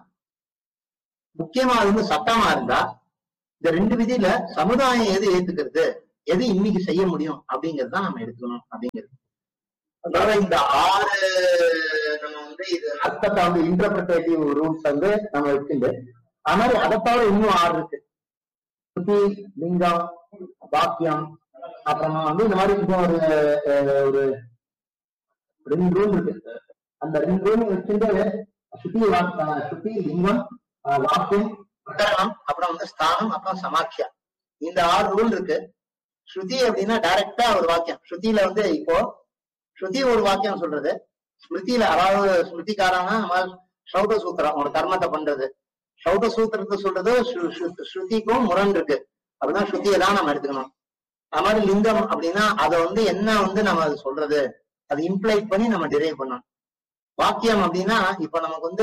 முக்கியமா அது வந்து சட்டமா இருந்தா இந்த ரெண்டு விதியில சமுதாயம் எது ஏத்துக்கிறது எது இன்னைக்கு செய்ய முடியும் அப்படிங்கறது தான் நம்ம எடுக்கணும் அப்படிங்கிறது அதனால இந்த ஆறு நம்ம வந்து இது அர்த்தத்தை வந்து இன்டர்பிரேட்டிவ் ரூல்ஸ் வந்து நம்ம வச்சுட்டு அது மாதிரி அதை தவிர இன்னும் ஆறு இருக்கு ஸ்ருதி லிங்கம் வாக்கியம் அப்புறமா வந்து இந்த மாதிரி இப்போ ஒரு அஹ், ஒரு ரெண்டு ரூம் இருக்கு அந்த ரெண்டு ரூம் வச்சுட்டு சுத்தி வா- சுத்தி லிங்கம் அஹ், வாக்கியம் பிரகரணம் அப்புறம் வந்து ஸ்தானம் அப்புறம் சமாட்சியா இந்த ஆறு ரூல் இருக்கு ஸ்ருதி அப்படின்னா டைரக்டா ஒரு வாக்கியம் ஸ்ருதியில வந்து இப்போ ஸ்ருதி ஒரு வாக்கியம் சொல்றது ஸ்மிருதியில அதாவது ஸ்மிருதிக்காரனா நம்ம சௌத சூத்திரம் ஒரு கர்மத்தை பண்றது சௌத சூத்திரத்தை சொல்றது ஸ்ரு- ஸ்ரு- ஸ்ருதிக்கும் முரண் இருக்கு அப்படின்னா ஸ்ருதியை தான் நம்ம எடுத்துக்கணும் அது மாதிரி லிங்கம் அப்படின்னா அதை வந்து என்ன வந்து நம்ம அது சொல்றது அது இம்ப்ளைட் பண்ணி நம்ம டிரைவ் பண்ணணும் வாக்கியம் அப்படின்னா இப்ப நமக்கு வந்து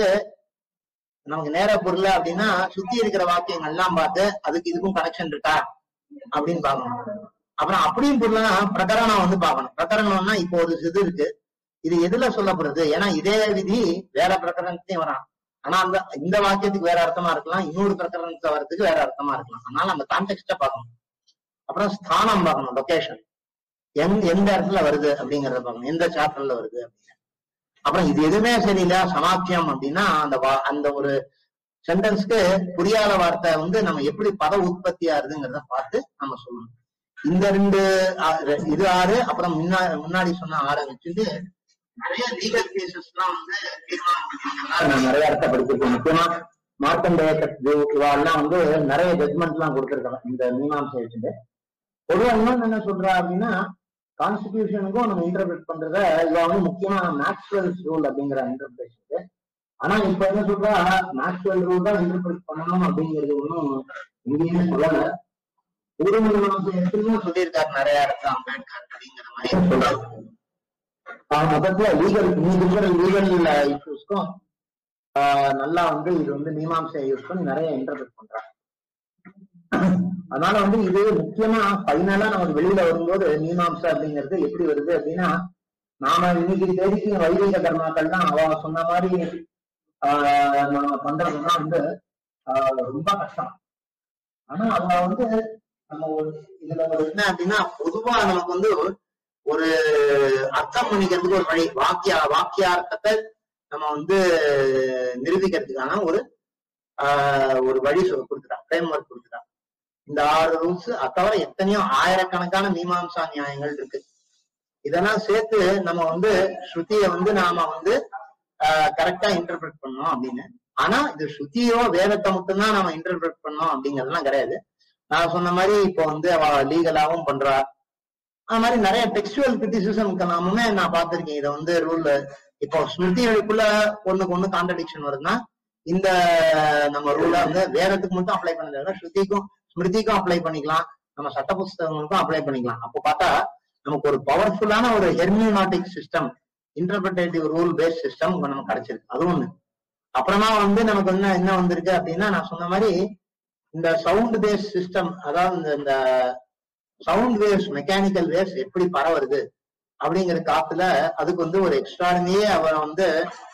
நமக்கு நேர பொருள் அப்படின்னா சுத்தி இருக்கிற வாக்கியங்கள் எல்லாம் பார்த்து அதுக்கு இதுக்கும் கனெக்ஷன் இருக்கா அப்படின்னு பார்க்கணும் அப்புறம் அப்படியும் பொருள்னா பிரகரணம் வந்து பார்க்கணும் பிரகரணம்னா இப்போ ஒரு இது இருக்கு இது எதுல சொல்லப்படுறது ஏன்னா இதே விதி வேற பிரகரணத்தையும் வரான் ஆனா அந்த இந்த வாக்கியத்துக்கு வேற அர்த்தமா இருக்கலாம் இன்னொரு பிரகரணத்தை வர்றதுக்கு வேற அர்த்தமா இருக்கலாம் அதனால அந்த கான்டெக்ட பார்க்கணும் அப்புறம் ஸ்தானம் பார்க்கணும் லொகேஷன் எந்த எந்த இடத்துல வருது அப்படிங்கறத பார்க்கணும் எந்த சாப்டர்ல வருது அப்படின்னு அப்புறம் இது எதுவுமே சரியில்ல சமாக்கியம் அப்படின்னா அந்த வா- அந்த ஒரு சென்டென்ஸ்க்கு புரியாத வார்த்தை வந்து நம்ம எப்படி பத உற்பத்தி ஆகுதுங்கிறத பார்த்து நம்ம சொல்லணும் இந்த ரெண்டு ஆ, ரெ- இது ஆறு அப்புறம் முன்னா முன்னாடி சொன்ன ஆறை வச்சுட்டு நிறைய லீகல் கேசஸ் எல்லாம் வந்து தீர்மானம் பண்ணிருக்காங்க. நான் நிறைய இடத்த படிச்சிருக்கேன் முக்கியமா மார்க்கண்டேய இவாள்லாம் வந்து நிறைய ஜட்மெண்ட் எல்லாம் கொடுத்திருக்காங்க இந்த மீமாம்சை வச்சுட்டு பொதுவா இன்னொன்னு என்ன சொல்றா அப்படின்னா கான்ஸ்டிடியூஷனுக்கும் நம்ம இன்டர்பிரட் பண்றத இவ வந்து முக்கியமா மேக்ஸ்வெல்ஸ் ரூல் அப்படிங்கிற இன்டர்பிரேஷன் ஆனா இப்ப என்ன சொல்றா மேக்ஸ்வெல் ரூல் தான் இன்டர்பிரட் பண்ணணும் அப்படிங்கிறது ஒன்றும் இங்கேயுமே சொல்லல ஊடகங்களும் சொல்லியிருக்காரு நிறைய இடத்துல அம்பேத்கர் அப்படிங்கிற மாதிரி சொல்றாரு ஆஹ் மொத்தத்துல லீகல் நீங்க இருக்கிற லீகல் இஷ்யூஸ்க்கும் நல்லா வந்து இது வந்து மீமாம்சை யூஸ் பண்ணி நிறைய இன்டர்பிரட் பண்றாங்க அதனால வந்து இது முக்கியமா ஃபைனலா நமக்கு வெளியில வரும்போது மீமாம்சை அப்படிங்கிறது எப்படி வருது அப்படின்னா நாம இன்னைக்கு தேதிக்கு வைதிக கர்மாக்கள் தான் அவ சொன்ன மாதிரி ஆஹ் நாம பண்றதுன்னா வந்து ஆஹ் ரொம்ப கஷ்டம் ஆனா அவங்க வந்து நம்ம ஒரு இதுல ஒரு என்ன அப்படின்னா பொதுவா நமக்கு வந்து ஒரு அர்த்தம் பண்ணிக்கிறதுக்கு ஒரு வழி வாக்கிய வாக்கியார்த்தத்தை நம்ம வந்து நிரூபிக்கிறதுக்கான ஒரு ஆஹ் ஒரு வழி சொல் கொடுக்குறான் ஃப்ரேம் ஒர்க் கொடுக்குறான் இந்த ஆறு ரூல்ஸ் அது தவிர எத்தனையோ ஆயிரக்கணக்கான மீமாம்சா நியாயங்கள் இருக்கு இதெல்லாம் சேர்த்து நம்ம வந்து ஸ்ருதிய வந்து நாம வந்து கரெக்டா இன்டர்பிரட் பண்ணோம் அப்படின்னு ஆனா இது ஸ்ருதியோ வேதத்தை மட்டும்தான் நம்ம இன்டர்பிரட் பண்ணோம் அப்படிங்கறதுலாம் கிடையாது நான் சொன்ன மாதிரி இப்போ வந்து அவ லீகலாவும் பண்றா அது மாதிரி நிறைய டெக்ஸ்டுவல் கிரிட்டிசிசம்க்கு நாமுமே நான் பார்த்திருக்கேன் இதை வந்து ரூல் இப்போ ஸ்மிருதிகளுக்குள்ள ஒண்ணுக்கு ஒண்ணு கான்ட்ரடிக்ஷன் வருதுன்னா இந்த நம்ம ரூல வந்து வேதத்துக்கு மட்டும் அப்ளை பண்ணல ஸ்ருதிக்கும் ஸ்மிருதிக்கும் அப்ளை பண்ணிக்கலாம் நம்ம சட்ட புஸ்தகங்களுக்கும் அப்ளை பண்ணிக்கலாம் அப்போ பார்த்தா நமக்கு ஒரு பவர்ஃபுல்லான ஒரு hermeneutic system interpretive rule based system நமக்கு கிடைச்சிருக்கு அது ஒண்ணு அப்புறமா வந்து நமக்கு என்ன என்ன வந்திருக்கு அப்படின்னா நான் சொன்ன மாதிரி இந்த சவுண்ட் பேஸ்ட் சிஸ்டம் அதாவது இந்த- இந்த சவுண்ட் வேவ்ஸ் மெக்கானிக்கல் வேவ்ஸ் எப்படி பரவுறது அப்படிங்கிற காத்துல அதுக்கு வந்து ஒரு எக்ஸ்ட்ராடனியே அவர் வந்து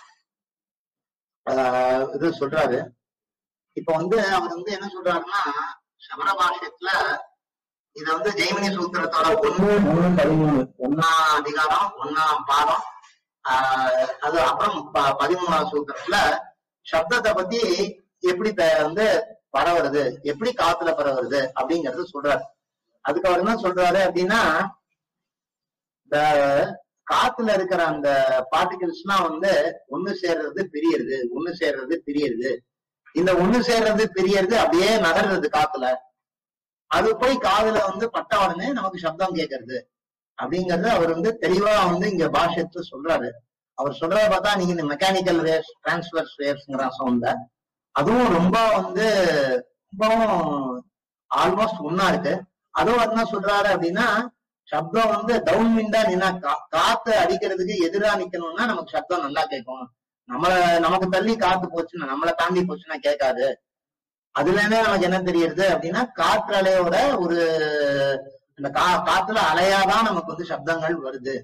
ஆஹ் இது சொல்றாரு இப்ப வந்து அவர் வந்து என்ன சொல்றாருன்னா சமண பாஷ்யத்துல இத வந்து ஜெய்மினி சூத்திரத்தோட ஒண்ணு மூணு பதிமூணு ஒன்னாம் அதிகாரம் ஒன்னாம் பாதம் ஆஹ் அது அப்புறம் ப- பதிமூணாம் சூத்திரத்துல சப்தத்தை பத்தி எப்படி த- வந்து பரவுறது எப்படி காத்துல பரவுறது அப்படிங்கறது சொல்றாரு அதுக்கு அவர் என்ன சொல்றாரு அப்படின்னா இந்த காத்துல இருக்கிற அந்த பார்ட்டிகிள்ஸ் எல்லாம் வந்து ஒண்ணு சேர்றது பிரியறது ஒண்ணு சேர்றது பிரியறது இந்த ஒண்ணு சேர்றது பிரியறது அப்படியே நகர்றது காத்துல அது போய் காதுல வந்து பட்ட உடனே நமக்கு சப்தம் கேட்கறது அப்படிங்கறது அவர் வந்து தெளிவா வந்து இங்க பாஷ்யத்துல சொல்றாரு அவர் சொல்றத பார்த்தா நீங்க இந்த மெக்கானிக்கல் வேவ்ஸ் டிரான்ஸ்வர்ஸ் வேவ்ஸ்ங்கிற சவுண்ட அதுவும் ரொம்ப வந்து ரொம்பவும் ஆல்மோஸ்ட் ஒன்னா இருக்கு அதுவும் என்ன சொல்றாரு அப்படின்னா சப்தம் வந்து டவுன் விண்டா நின்னா கா- காத்து அடிக்கிறதுக்கு எதிரா நிக்கணும்னா நமக்கு சப்தம் நல்லா கேட்கும் நம்மள நமக்கு தள்ளி காத்து போச்சுன்னா நம்மளை தாண்டி போச்சுன்னா கேட்காது அதுல இருந்தே நமக்கு என்ன தெரியுது அப்படின்னா காற்று அலையோட ஒரு அந்த கா காத்துல அலையாதான் நமக்கு வந்து சப்தங்கள் வருது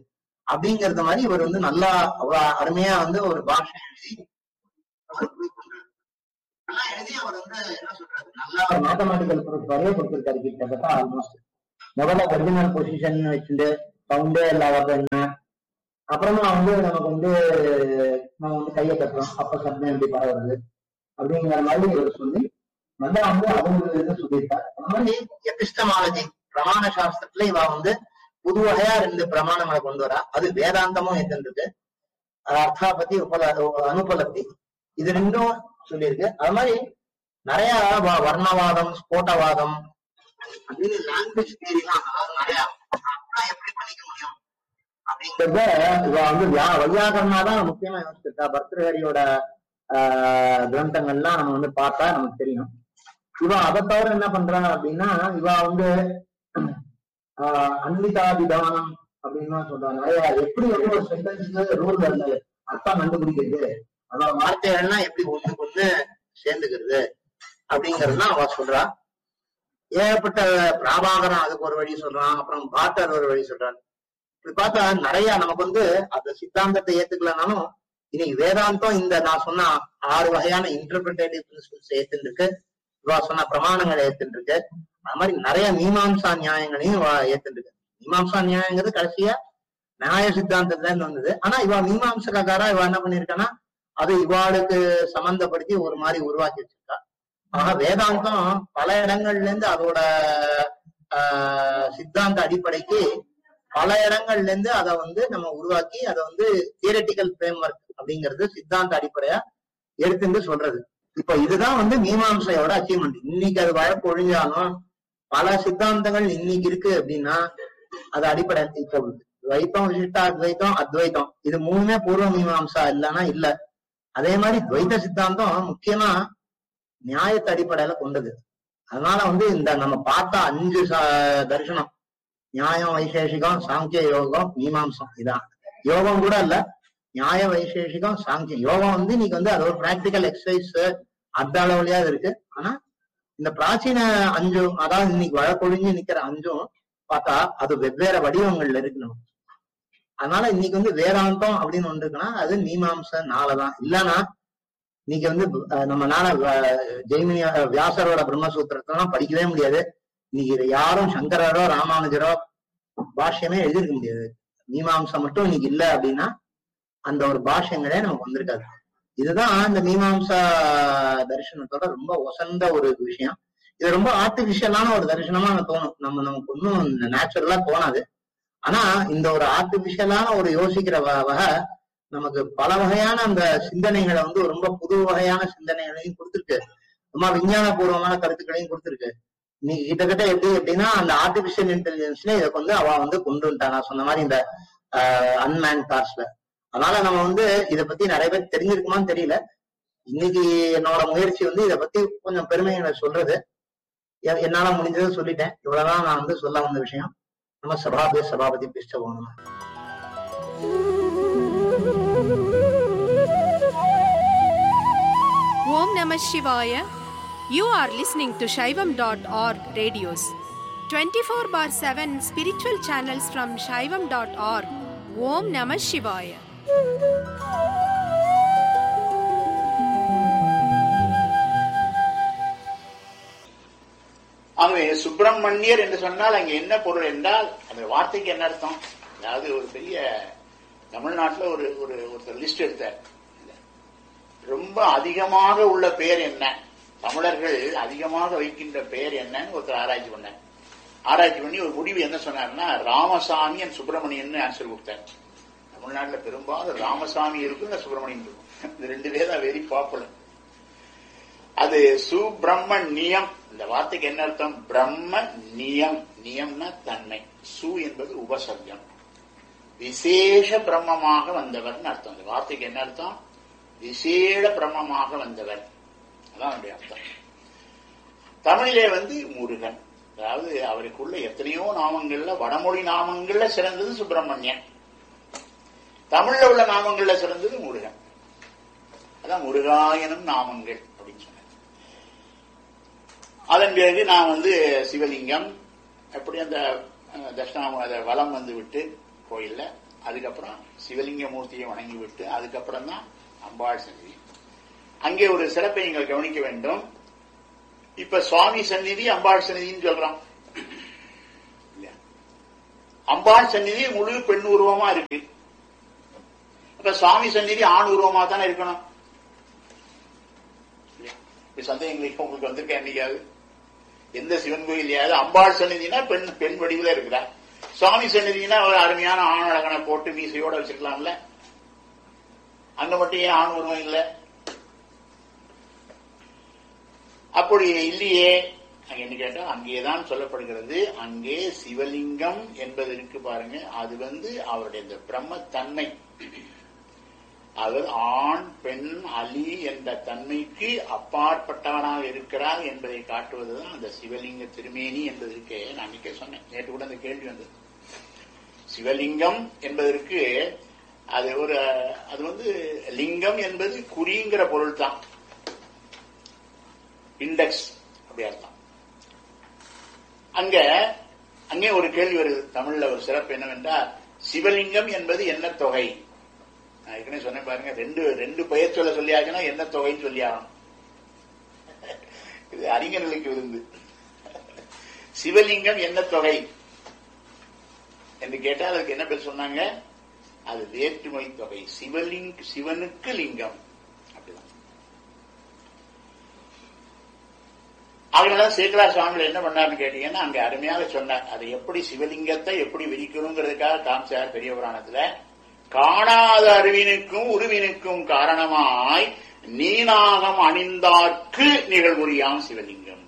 அப்படிங்கறது மாதிரி இவர் வந்து நல்லா அவ்வளவு அருமையா வந்து ஒரு பாஷை எழுதி அவர் prove பண்றாரு. நல்லா எழுதி அவர் வந்து என்ன சொல்றாரு நல்லா ஒரு மேத்தமெட்டிக்கல் ப்ரூஃப் வரைய கொடுத்திருக்காரு கிட்டத்தட்ட ஆல்மோஸ்ட் முதல்ல ஒரிஜினல் பொசிஷன் வச்சுட்டு சவுண்டே இல்லாத என்ன அப்புறமா வந்து நமக்கு வந்து நம்ம வந்து கையை கட்டுறோம் அப்ப சப்தம் எப்படி பரவுறது அப்படிங்கிற மாதிரி இவர் சொல்லி நல்லா வந்து அவங்க இது சொல்லியிருக்காரு அந்த மாதிரி எபிஸ்டமாலஜி பிரமாண சாஸ்திரத்துல இவ வந்து புது வகையா ரெண்டு பிரமாணங்களை கொண்டு வரா அது வேதாந்தமும் இருந்திருக்கு அர்த்தாபத்தி உபல அனுபலத்தி இது ரெண்டும் சொல்லியிருக்கு அது மாதிரி நிறைய வ- வர்ணவாதம் ஸ்போட்டவாதம் அப்படின்னு லாங்குவேஜ் தியரிலாம் அதாவது நிறைய அப்புறம் எப்படி பண்ணிக்க முடியும் அப்படிங்கறத இவ வந்து யா- வையாகரனா தான் முக்கியமா யோசிச்சிருக்கா பர்தஹரியோட ஆஹ் கிரந்தங்கள்லாம் நம்ம வந்து பார்த்தா நமக்கு தெரியும் இவ அதை தவிர என்ன பண்றா அப்படின்னா இவ வந்து ஆஹ் அன்விதாபிதானம் அப்படின்னு சொல்றா நிறைய எப்படி வந்து ஒரு சென்டென்ஸ் ரூல் அந்த அர்த்தம் கண்டுபிடிக்கிறது அதோட வார்த்தைகள்லாம் எப்படி ஒண்ணுக்கு ஒண்ணு சேர்ந்துக்கிறது அப்படிங்கறதுலாம் அவ சொல்றா ஏகப்பட்ட பிராபாகரன் அதுக்கு ஒரு வழி சொல்றான் அப்புறம் பாட்டர் ஒரு வழி சொல்றான் இப்படி பார்த்தா நிறைய நமக்கு வந்து அந்த சித்தாந்தத்தை ஏத்துக்கலனாலும் இன்னைக்கு வேதாந்தம் இந்த நான் சொன்ன ஆறு வகையான இன்டர்பிரிட்டேட்டிவ் பிரின்சிபல்ஸ் ஏத்துட்டு இருக்கு இவா சொன்ன பிரமாணங்களை ஏத்துட்டு இருக்கு அது மாதிரி நிறைய மீமாம்சா நியாயங்களையும் இவா ஏத்துட்டு இருக்கு மீமாம்சா நியாயங்கிறது கடைசியா நியாய சித்தாந்தத்துல இருந்து வந்தது ஆனா இவா மீமாம்சக்காரா இவா என்ன பண்ணிருக்கானா அது இவாளுக்கு சம்பந்தப்படுத்தி ஒரு மாதிரி உருவாக்கி வச்சிருக்கா ஆக வேதாந்தம் பல இடங்கள்ல இருந்து அதோட ஆஹ் சித்தாந்த அடிப்படைக்கு பல இடங்கள்ல இருந்து அதை வந்து நம்ம உருவாக்கி அதை வந்து தியரட்டிக்கல் ஃப்ரேம் ஒர்க் அப்படிங்கிறது சித்தாந்த அடிப்படையா எடுத்துட்டு சொல்றது இப்ப இதுதான் வந்து மீமாம்சையோட அச்சீவ்மெண்ட் இன்னைக்கு அது வழக்கு ஒழிஞ்சாலும் பல சித்தாந்தங்கள் இன்னைக்கு இருக்கு அப்படின்னா அது அடிப்படை இப்போ துவைத்தம் விசிஷ்டா அத்வைத்தம் அத்வைத்தம் இது மூணுமே பூர்வ மீமாம்சா இல்லைன்னா இல்ல அதே மாதிரி துவைத்த சித்தாந்தம் முக்கியமா நியாயத்தை அடிப்படையில கொண்டது அதனால வந்து இந்த நம்ம பார்த்த அஞ்சு ச- தரிசனம் நியாயம் வைசேஷிகம் சாங்கிய யோகம் மீமாம்சம் இதான் யோகம் கூட இல்ல நியாய வைசேஷிகம் சாங்கியம் யோகம் வந்து இன்னைக்கு வந்து அது ஒரு பிராக்டிக்கல் எக்ஸசைஸ் அந்த அளவுலயா இருக்கு ஆனா இந்த பிராச்சீன அஞ்சும் அதாவது இன்னைக்கு வழக்கொழிஞ்சு நிக்கிற அஞ்சும் பார்த்தா அது வெவ்வேறு வடிவங்கள்ல இருக்கு நமக்கு அதனால இன்னைக்கு வந்து வேதாந்தம் அப்படின்னு ஒன்று இருக்குன்னா அது மீமாம்ச நாளதான் இல்லைன்னா இன்னைக்கு வந்து அஹ், நம்மனால வ- ஜெய்மினி அஹ், வியாசரோட பிரம்மசூத்திரத்தெல்லாம் படிக்கவே முடியாது இன்னைக்கு இதை யாரும் சங்கரரோ ராமானுஜரோ பாஷ்யமே எழுதியிருக்க முடியாது மீமாம்சம் மட்டும் இன்னைக்கு இல்ல அப்படின்னா அந்த ஒரு பாஷ்யங்களே நமக்கு வந்திருக்காது இதுதான் இந்த மீமாம்சா தரிசனத்தோட ரொம்ப ஒசந்த ஒரு விஷயம் இது ரொம்ப ஆர்டிபிஷியலான ஒரு தரிசனமா எனக்கு தோணும் நம்ம நமக்கு ஒன்றும் நேச்சுரலா தோணாது ஆனா இந்த ஒரு ஆர்டிபிஷியலான ஒரு யோசிக்கிற வ- வகை நமக்கு பல வகையான அந்த சிந்தனைகளை வந்து ரொம்ப புது வகையான சிந்தனைகளையும் கொடுத்துருக்கு ரொம்ப விஞ்ஞான பூர்வமான கருத்துக்களையும் கொடுத்துருக்கு இன்னைக்கு கிட்டத்தட்ட எப்படி எப்படின்னா அந்த ஆர்டிபிஷியல் இன்டெலிஜென்ஸ்ல இதை வந்து அவ வந்து கொண்டு வந்துட்டா நான் சொன்ன மாதிரி இந்த அன்மேன் கார்ஸ்ல அதனால நம்ம வந்து இதை பத்தி நிறைய பேர் தெரிஞ்சிருக்குமான்னு தெரியல இன்னைக்கு என்னோட முயற்சி வந்து இதை பத்தி கொஞ்சம் பெருமைகளை சொல்றது எ- என்னால முடிஞ்சதை சொல்லிட்டேன் இவ்வளவுதான் நான் வந்து சொல்ல வந்த விஷயம் நம்ம சபாபதி சபாபதி பிஷ்ட போகணும் Om Namah Shivaya. You are listening to Shaivam.org radios. 24 bar 7 spiritual channels from Shaivam.org. Om Namah Shivaya. ஆகவே சுப்பிரமணியர் என்று சொன்னால் அங்க என்ன பொருள் என்றால் அந்த வார்த்தைக்கு என்ன அர்த்தம் அதாவது ஒரு பெரிய தமிழ்நாட்டுல ஒரு ஒரு ஒருத்தர் லிஸ்ட் எடுத்தார் ரொம்ப அதிகமாக உள்ள பெயர் என்ன தமிழர்கள் அதிகமாக வைக்கின்ற பெயர் என்னன்னு ஒருத்தர் ஆராய்ச்சி பண்ணார் ஆராய்ச்சி பண்ணி ஒரு முடிவு என்ன சொன்னார்னா ராமசாமி அண்ட் சுப்பிரமணியன் ஆன்சர் கொடுத்தார் தமிழ்நாட்டுல பெரும்பாலும் ராமசாமி இருக்கும் இல்ல சுப்பிரமணியன் இருக்கும் இந்த ரெண்டு பேர் தான் வெரி பாப்புலர் அது சுப்பிரமணியம் இந்த வார்த்தைக்கு என்ன அர்த்தம் பிரம்ம நியம் நியம்னா தன்மை சு என்பது உபசர்க்கம் விசேஷ பிரம்மமாக வந்தவர்னு அர்த்தம் இந்த வார்த்தைக்கு என்ன அர்த்தம் விசேட பிரம்மமாக வந்தவர் அதான் அவருடைய அர்த்தம் தமிழிலே வந்து முருகன் அதாவது அவருக்குள்ள எத்தனையோ நாமங்கள்ல வடமொழி நாமங்கள்ல சிறந்தது சுப்பிரமணியன் தமிழ்ல உள்ள நாமங்கள்ல சிறந்தது முருகன் அதான் முருகாயனும் நாமங்கள் அப்படின்னு சொன்னேன் அதன் பிறகு நான் வந்து சிவலிங்கம் எப்படி அந்த அஹ், தட்சிணாமூர்த்தி அதை வலம் வந்து விட்டு கோயில்ல அதுக்கப்புறம் சிவலிங்க மூர்த்தியை வணங்கி விட்டு அதுக்கப்புறம் தான் அம்பாள் சந்நிதி அங்கே ஒரு சிறப்பை நீங்கள் கவனிக்க வேண்டும் இப்ப சுவாமி சந்நிதி அம்பாள் சந்நிதின்னு சொல்றோம் இல்லையா? அம்பாள் சந்நிதி முழு பெண் உருவமா இருக்கு அப்ப சுவாமி சந்நிதி ஆண் உருவமா தானே இருக்கணும் இல்லையா? இப்ப சந்தேகங்களுக்கு உங்களுக்கு வந்திருக்கேன் என்னைக்காவது எந்த சிவன் கோயிலையாவது அம்பாள் சந்நிதினா பெண் பெண் வடிவில் இருக்கிறா சுவாமி சந்நிதினா ஒரு அருமையான ஆண் அழகனை போட்டு மீசையோட வச்சிருக்கலாம்ல அங்க மட்டும் ஏன் ஆண் உருவம் இல்லை அப்படி இல்லையே அங்க என்ன கேட்டா அங்கேதான் சொல்லப்படுகிறது அங்கே சிவலிங்கம் என்பது இருக்கு பாருங்க அது வந்து அவருடைய இந்த பிரம்மத்தன்மை அவர் ஆண் பெண் அலி என்ற தன்மைக்கு அப்பாற்பட்டவனாக இருக்கிறார் என்பதை காட்டுவதுதான் அந்த சிவலிங்க திருமேனி என்பதற்கு நான் அன்னைக்கே சொன்னேன் நேற்று கூட அந்த கேள்வி வந்தது சிவலிங்கம் என்பதற்கு அது ஒரு அது வந்து லிங்கம் என்பது குறிங்கிற பொருள் தான் இண்டெக்ஸ் அப்படி அர்த்தம் அங்க அங்கே ஒரு கேள்வி வருது தமிழ்ல ஒரு சிறப்பு என்னவென்றால் சிவலிங்கம் என்பது என்ன தொகை நான் ஏற்கனவே சொன்னேன் பாருங்க ரெண்டு ரெண்டு பெயர் சொல்ல சொல்லியாச்சுன்னா என்ன தொகைன்னு சொல்லி ஆகணும் இது அறிஞர்களுக்கு விருந்து சிவலிங்கம் என்ன தொகை என்று கேட்டால் அதுக்கு என்ன பேர் சொன்னாங்க அது வேற்றுமை தொகை சிவலிங் சிவனுக்கு லிங்கம் அப்படிதான் அதனால சேகரா சுவாமிகள் என்ன பண்ணாருன்னு கேட்டீங்கன்னா அங்க அருமையாக சொன்னார் அதை எப்படி சிவலிங்கத்தை எப்படி விரிக்கணுங்கிறதுக்காக காமிச்சார் பெரிய புராணத்துல காணாத அறிவினுக்கும் உருவினுக்கும் காரணமாய் நீனாகம் அணிந்தார்க்கு நிகழ்வுரியாம் சிவலிங்கம்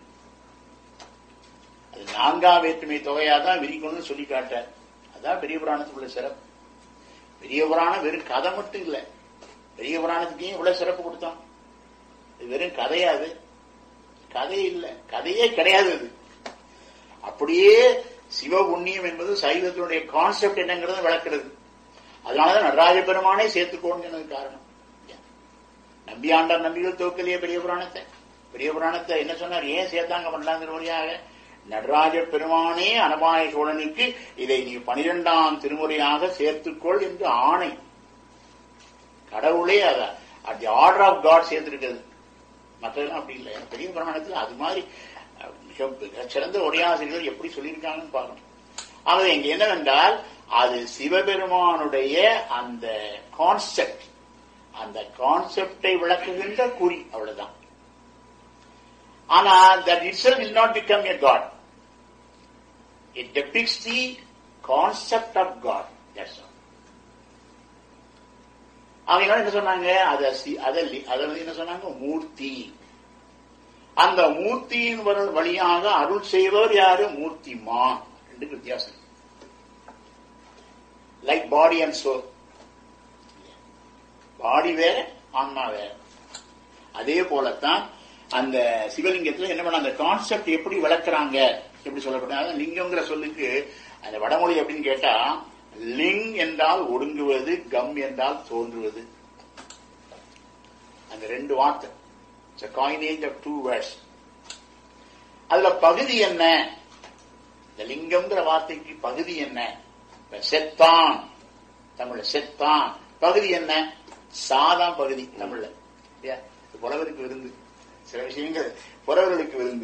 அது நான்காம் வேற்றுமை தொகையா தான் விரிக்கணும்னு சொல்லி காட்டார் அதான் பெரிய புராணத்துக்குள்ள சிறப்பு பெரிய புராணம் வெறும் கதை மட்டும் இல்ல பெரிய புராணத்துக்கு இவ்வளவு சிறப்பு கொடுத்தோம் இது வெறும் கதையாது கதை இல்ல கதையே கிடையாது இது அப்படியே சிவ புண்ணியம் என்பது சைவத்தினுடைய கான்செப்ட் என்னங்கிறது விளக்குறது அதனாலதான் நடராஜ பெருமானே சேர்த்துக்கோன்னு காரணம் நம்பியாண்டார் நம்பிகள் தோக்கலையே பெரிய புராணத்தை பெரிய புராணத்தை என்ன சொன்னார் ஏன் சேர்த்தாங்க பண்ணலாங்கிற வழியாக நடராஜ பெருமானே அனபாய சோழனுக்கு இதை நீ பனிரெண்டாம் திருமுறையாக சேர்த்துக்கொள் என்று ஆணை கடவுளே அத at the order of God சேர்த்திருக்கிறது மற்றதெல்லாம் அப்படி இல்லை பெரிய புராணத்தில் அது மாதிரி மிக சிறந்த உரையாசிரியர்கள் எப்படி சொல்லியிருக்காங்கன்னு பார்க்கணும் ஆகவே இங்க என்னவென்றால் அது சிவபெருமானுடைய அந்த கான்செப்ட் அந்த கான்செப்டை விளக்குகின்ற குறி அவ்வளவுதான் ஆனா that it shall will not become a god it depicts the concept of God that's all அவங்க என்ன சொன்னாங்க அதை அதை வந்து என்ன சொன்னாங்க மூர்த்தி அந்த மூர்த்தியின் வழியாக அருள் செய்வர் யாரு மூர்த்திமா ரெண்டு வித்தியாசம் like body and soul body வேற ஆன்மா வேற அதே போலத்தான் அந்த சிவலிங்கத்துல என்ன பண்ண அந்த கான்செப்ட் எப்படி விளக்குறாங்க எப்படி சொல்லப்படுறாங்க லிங்கம்ங்கிற சொல்லுக்கு அந்த வடமொழி எப்படின்னு கேட்டா லிங் என்றால் ஒடுங்குவது கம் என்றால் தோன்றுவது அந்த ரெண்டு வார்த்தை காயினேஜ் ஆஃப் டூ வேர்ட்ஸ் அதுல பகுதி என்ன இந்த லிங்கம்ங்கிற வார்த்தைக்கு பகுதி என்ன செத்தான் தமிழ்ல செத்தான் பகுதி என்ன சாதான் பகுதி தமிழ்ல புலவருக்கு விருந்து சில விஷயங்கள் புலவர்களுக்கு விருந்து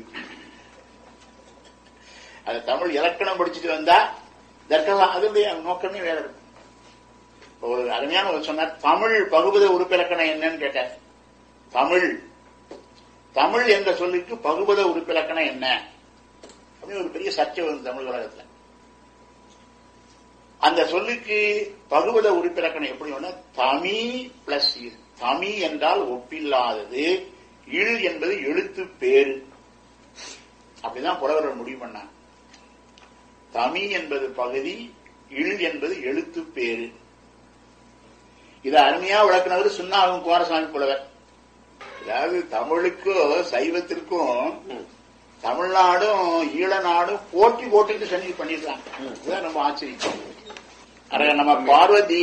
அது தமிழ் இலக்கணம் படிச்சுட்டு வந்தா தர்க்கெல்லாம் அதனுடைய நோக்கமே வேற இருக்கும் ஒரு அருமையான ஒரு சொன்னார் தமிழ் பகுபத உறுப்பிலக்கணம் என்னன்னு கேட்டார் தமிழ் தமிழ் என்ற சொல்லுக்கு பகுபத உறுப்பிலக்கணம் என்ன அப்படின்னு ஒரு பெரிய சர்ச்சை வந்து தமிழ் உலகத்துல அந்த சொல்லுக்கு பகுபத உறுப்பிலக்கணம் எப்படி தமி பிளஸ் தமி என்றால் ஒப்பில்லாதது இழ் என்பது எழுத்து பேரு அப்படிதான் புலவர்கள் முடிவு பண்ணாங்க தமி என்பது பகுதி இழ் என்பது எழுத்து பேரு இதை அருமையா விளக்குனவர் சுண்ணாகும் குமாரசாமி புலவர் அதாவது தமிழுக்கும் சைவத்திற்கும் தமிழ்நாடும் ஈழநாடும் போட்டி போட்டுட்டு சன்னி பண்ணிருக்காங்க இதுதான் ரொம்ப ஆச்சரியம் அረ நம்ம பார்வதி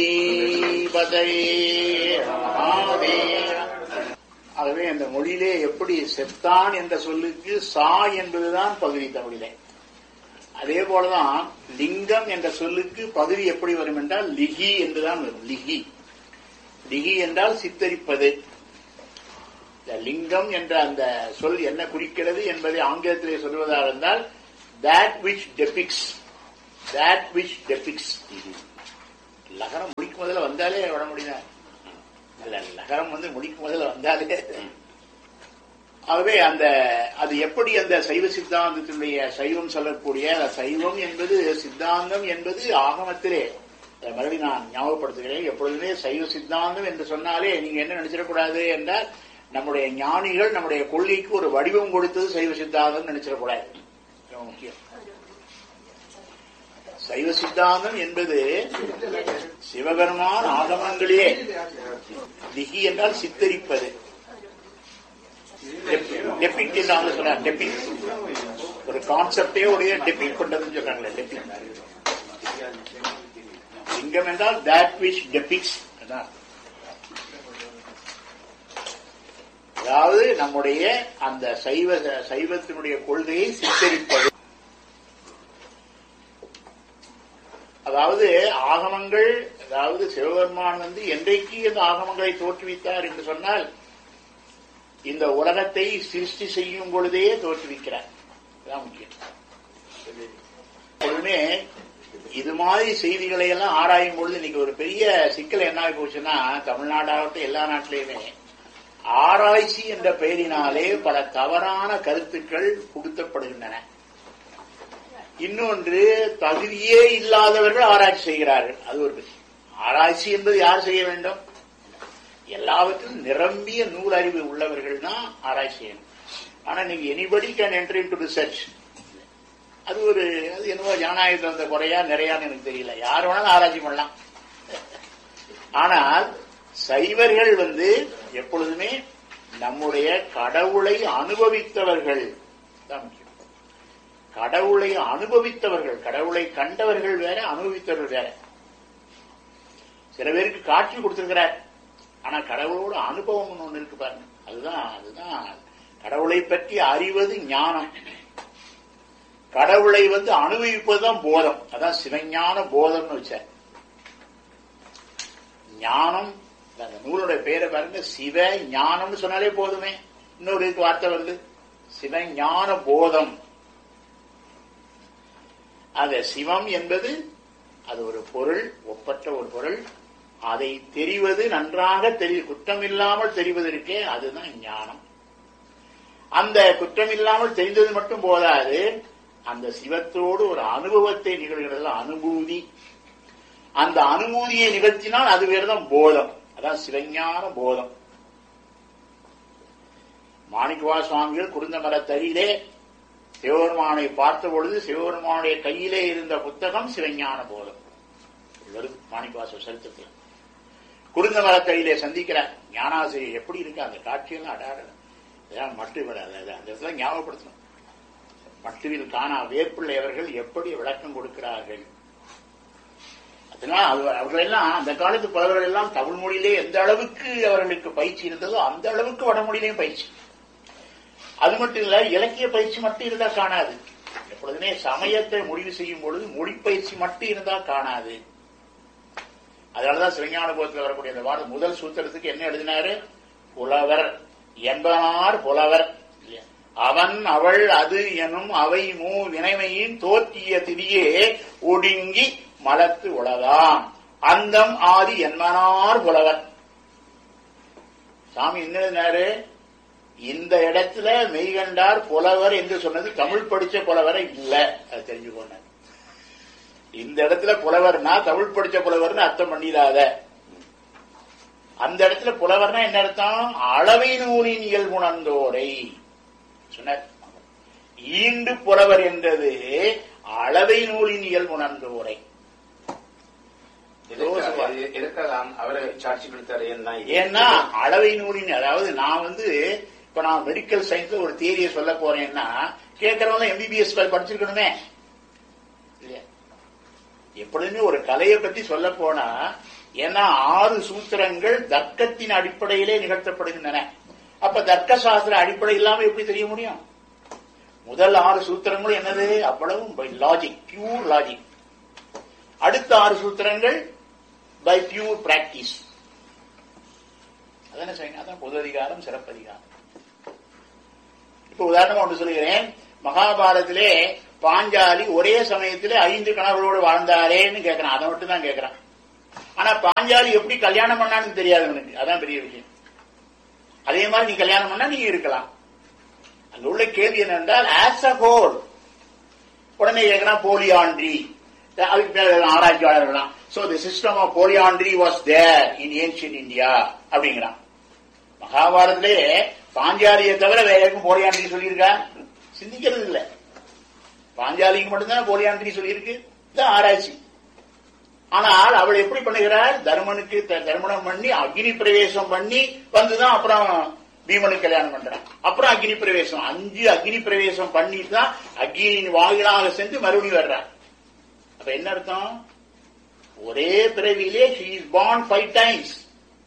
ஆகவே அந்த மொழியிலே எப்படி செத்தான் என்ற சொல்லுக்கு சா என்பதுதான் பகுதி தமிழிலே அதே போலதான் லிங்கம் என்ற சொல்லுக்கு பகுதி எப்படி வரும் என்றால் லிகி என்றுதான் வரும் லிகி லிகி என்றால் சித்தரிப்பது இந்த லிங்கம் என்ற அந்த சொல் என்ன குறிக்கிறது என்பதை ஆங்கிலத்திலே சொல்வதாக இருந்தால் that which depicts that which depicts லகரம் முடிக்கும் முதல்ல வந்தாலே வர முடியுதா இல்ல லகரம் வந்து முடிக்கும் முதல்ல வந்தாலே ஆகவே அந்த அது எப்படி அந்த சைவ சித்தாந்தத்தினுடைய சைவம் சொல்லக்கூடிய அந்த சைவம் என்பது சித்தாந்தம் என்பது ஆகமத்திலே அதை மறுபடியும் நான் ஞாபகப்படுத்துகிறேன் எப்பொழுதுமே சைவ சித்தாந்தம் என்று சொன்னாலே நீங்க என்ன நினைச்சிடக்கூடாது என்றால் நம்முடைய ஞானிகள் நம்முடைய கொள்கைக்கு ஒரு வடிவம் கொடுத்தது சைவ சித்தாந்தம் நினைச்சிடக்கூடாது ரொம்ப முக்கியம் சைவ சித்தாந்தம் என்பது சிவபெருமான் ஆகமங்களிலே திகி என்றால் சித்தரிப்பது டெபிக் என்று சொல்றாங்க டெபிக் ஒரு கான்செப்டே உடைய டெபிக் பண்றதுன்னு சொல்றாங்களே டெபிக் லிங்கம் என்றால் that which depicts அதான். அதாவது நம்முடைய அந்த சைவ சைவத்தினுடைய கொள்கையை சித்தரிப்பது அதாவது ஆகமங்கள் அதாவது சிவபெருமான் வந்து என்றைக்கு இந்த ஆகமங்களை தோற்றுவித்தார் என்று சொன்னால் இந்த உலகத்தை சிருஷ்டி செய்யும் பொழுதே தோற்றுவிக்கிறார் இதுதான் முக்கியம் எப்பொழுதுமே இது மாதிரி செய்திகளை எல்லாம் ஆராயும் பொழுது இன்னைக்கு ஒரு பெரிய சிக்கல் என்ன ஆகி போச்சுன்னா தமிழ்நாடாகட்டும் எல்லா நாட்டிலையுமே ஆராய்ச்சி என்ற பெயரினாலே பல தவறான கருத்துக்கள் புகுத்தப்படுகின்றன இன்னொன்று தகுதியே இல்லாதவர்கள் ஆராய்ச்சி செய்கிறார்கள் அது ஒரு விஷயம் ஆராய்ச்சி என்பது யார் செய்ய வேண்டும் எல்லாவற்றிலும் நிரம்பிய நூல் அறிவு உள்ளவர்கள் தான் ஆராய்ச்சி செய்யணும் ஆனா நீங்க anybody can enter into research அது ஒரு அது என்னவோ ஜனநாயகத்தில் வந்த குறையா நிறையான்னு எனக்கு தெரியல யார் வேணாலும் ஆராய்ச்சி பண்ணலாம் ஆனால் சைவர்கள் வந்து எப்பொழுதுமே நம்முடைய கடவுளை அனுபவித்தவர்கள் தான் முக்கியம் கடவுளை அனுபவித்தவர்கள் கடவுளை கண்டவர்கள் வேற அனுபவித்தவர்கள் வேற சில பேருக்கு காட்சி கொடுத்திருக்கிறார் ஆனா கடவுளோட அனுபவம் ஒண்ணு இருக்கு பாருங்க அதுதான் அதுதான் கடவுளை பற்றி அறிவது ஞானம் கடவுளை வந்து அனுபவிப்பதுதான் போதம் அதான் சிவஞான போதம்னு வச்சார் ஞானம் அந்த நூலுடைய பேரை பாருங்க சிவ ஞானம்னு சொன்னாலே போதுமே இன்னொரு இதுக்கு வார்த்தை வருது சிவஞான போதம் அந்த சிவம் என்பது அது ஒரு பொருள் ஒப்பற்ற ஒரு பொருள் அதை தெரிவது நன்றாக தெரி குற்றமில்லாமல் தெரிவதற்கே அதுதான் ஞானம் அந்த குற்றமில்லாமல் தெரிந்தது மட்டும் போதாது அந்த சிவத்தோடு ஒரு அனுபவத்தை நிகழ்கிறது அனுபூதி அந்த அனுபூதியை நிகழ்த்தினால் அது வேறுதான் போதம் அதான் சிவஞான போதம் மாணிக்கவா சுவாமிகள் குருந்த மரத்தடியிலே சிவபெருமானை பார்த்த பொழுது சிவபெருமானுடைய கையிலே இருந்த புத்தகம் சிவஞான போதம் வருது மாணிக்கவாச சரித்திரத்தில் குருந்த மரத்தடியிலே சந்திக்கிறார் ஞானாசிரியர் எப்படி இருக்கு அந்த காட்சியெல்லாம் அடாட இதெல்லாம் மட்டும் விடாது அது அந்த இடத்துல ஞாபகப்படுத்தணும் மட்டுவில் காணா வேப்பிள்ளை அவர்கள் எப்படி விளக்கம் கொடுக்கிறார்கள் அதனால அது- அவர்கள் எல்லாம் அந்த காலத்து புலவர்கள் எல்லாம் தமிழ் மொழியிலே எந்த அளவுக்கு அவர்களுக்கு பயிற்சி இருந்ததோ அந்த அளவுக்கு வடமொழியிலேயும் பயிற்சி அது மட்டும் இல்ல இலக்கிய பயிற்சி மட்டும் இருந்தா காணாது எப்பொழுதுமே சமயத்தை முடிவு செய்யும் பொழுது மொழி பயிற்சி மட்டும் இருந்தா காணாது அதனாலதான் சிவஞான போகத்தில் வரக்கூடிய அந்த வார்த்தை முதல் சூத்திரத்துக்கு என்ன எழுதினாரு புலவர் என்பனார் புலவர் இல்லையா? அவன் அவள் அது எனும் அவை மூ வினைமையின் தோற்றிய திரியே ஒடுங்கி மலத்து உளதாம் அந்தம் ஆதி என்பனார் புலவர் சாமி என்ன எழுதினாரு இந்த இடத்துல மெய்கண்டார் புலவர் என்று சொன்னது தமிழ் படிச்ச புலவரை இல்ல அது தெரிஞ்சுக்கோங்க இந்த இடத்துல புலவர்னா தமிழ் படிச்ச புலவர்னு அர்த்தம் பண்ணிடாத அந்த இடத்துல புலவர்னா என்ன அர்த்தம் அளவை நூலின் இயல்புணர்ந்தோரை சொன்னார் ஈண்டு புலவர் என்றது அளவை நூலின் இயல்புணர்ந்தோரை ஏதோ சொல்லுவார். இருக்கலாம் அவரை சாட்சி கொடுத்தாரு என்ன ஏன்னா அளவை நூலின் அதாவது நான் வந்து இப்ப நான் மெடிக்கல் சயின்ஸ்ல ஒரு தியரியை சொல்ல போறேன்னா கேட்கறவங்க எம்பிபிஎஸ் படிச்சிருக்கணுமே இல்லையா எப்பொழுதுமே ஒரு கலையை பற்றி சொல்ல போனா ஏன்னா ஆறு சூத்திரங்கள் தர்க்கத்தின் அடிப்படையிலே நிகழ்த்தப்படுகின்றன அப்ப தர்க்க சாஸ்திர அடிப்படை இல்லாம எப்படி தெரிய முடியும் முதல் ஆறு சூத்திரங்களும் என்னது அவ்வளவும் பை லாஜிக் பியூர் லாஜிக் அடுத்த ஆறு சூத்திரங்கள் பை பியூர் பிராக்டிஸ் அதான செய்யுங்க அதான் பொது அதிகாரம் சிறப்பதிகாரம் இப்ப உதாரணமா ஒன்று சொல்லுகிறேன் மகாபாரதத்திலே பாஞ்சாலி ஒரே சமயத்திலே ஐந்து கணவர்களோடு வாழ்ந்தாரேன்னு கேட்கிறான் அதை மட்டும் தான் கேட்கிறான் ஆனா பாஞ்சாலி எப்படி கல்யாணம் பண்ணான்னு தெரியாது எனக்கு அதான் பெரிய விஷயம் அதே மாதிரி நீ கல்யாணம் பண்ணா நீங்க இருக்கலாம் அங்க உள்ள கேள்வி என்னென்றால் ஆஸ் அ ஹோல் உடனே கேட்கிறான் போலியாண்ட்ரி அதுக்கு பேர் ஆராய்ச்சியாளர்களாம் so the system of polyandry was there in ancient India அப்படிங்கிறான் மகாபாரதத்திலே பாஞ்சாலியை தவிர வேற யாருக்கும் போலியாண்ட்ரி சொல்லியிருக்கா சிந்திக்கிறது இல்ல பாஞ்சாலிக்கு மட்டும்தான் போலியாண்ட்ரி சொல்லியிருக்கு இதுதான் ஆராய்ச்சி ஆனால் அவள் எப்படி பண்ணுகிறாள் தர்மனுக்கு த- தர்மணம் பண்ணி அக்னி பிரவேசம் பண்ணி வந்துதான் அப்புறம் பீமனுக்கு கல்யாணம் பண்றான் அப்புறம் அக்னி பிரவேசம் அஞ்சு அக்னி பிரவேசம் பண்ணிட்டு தான் அக்னியின் வாயிலாக சென்று மறுபடியும் வர்றான் அப்ப என்ன அர்த்தம் ஒரே பிறவியிலே she is born five times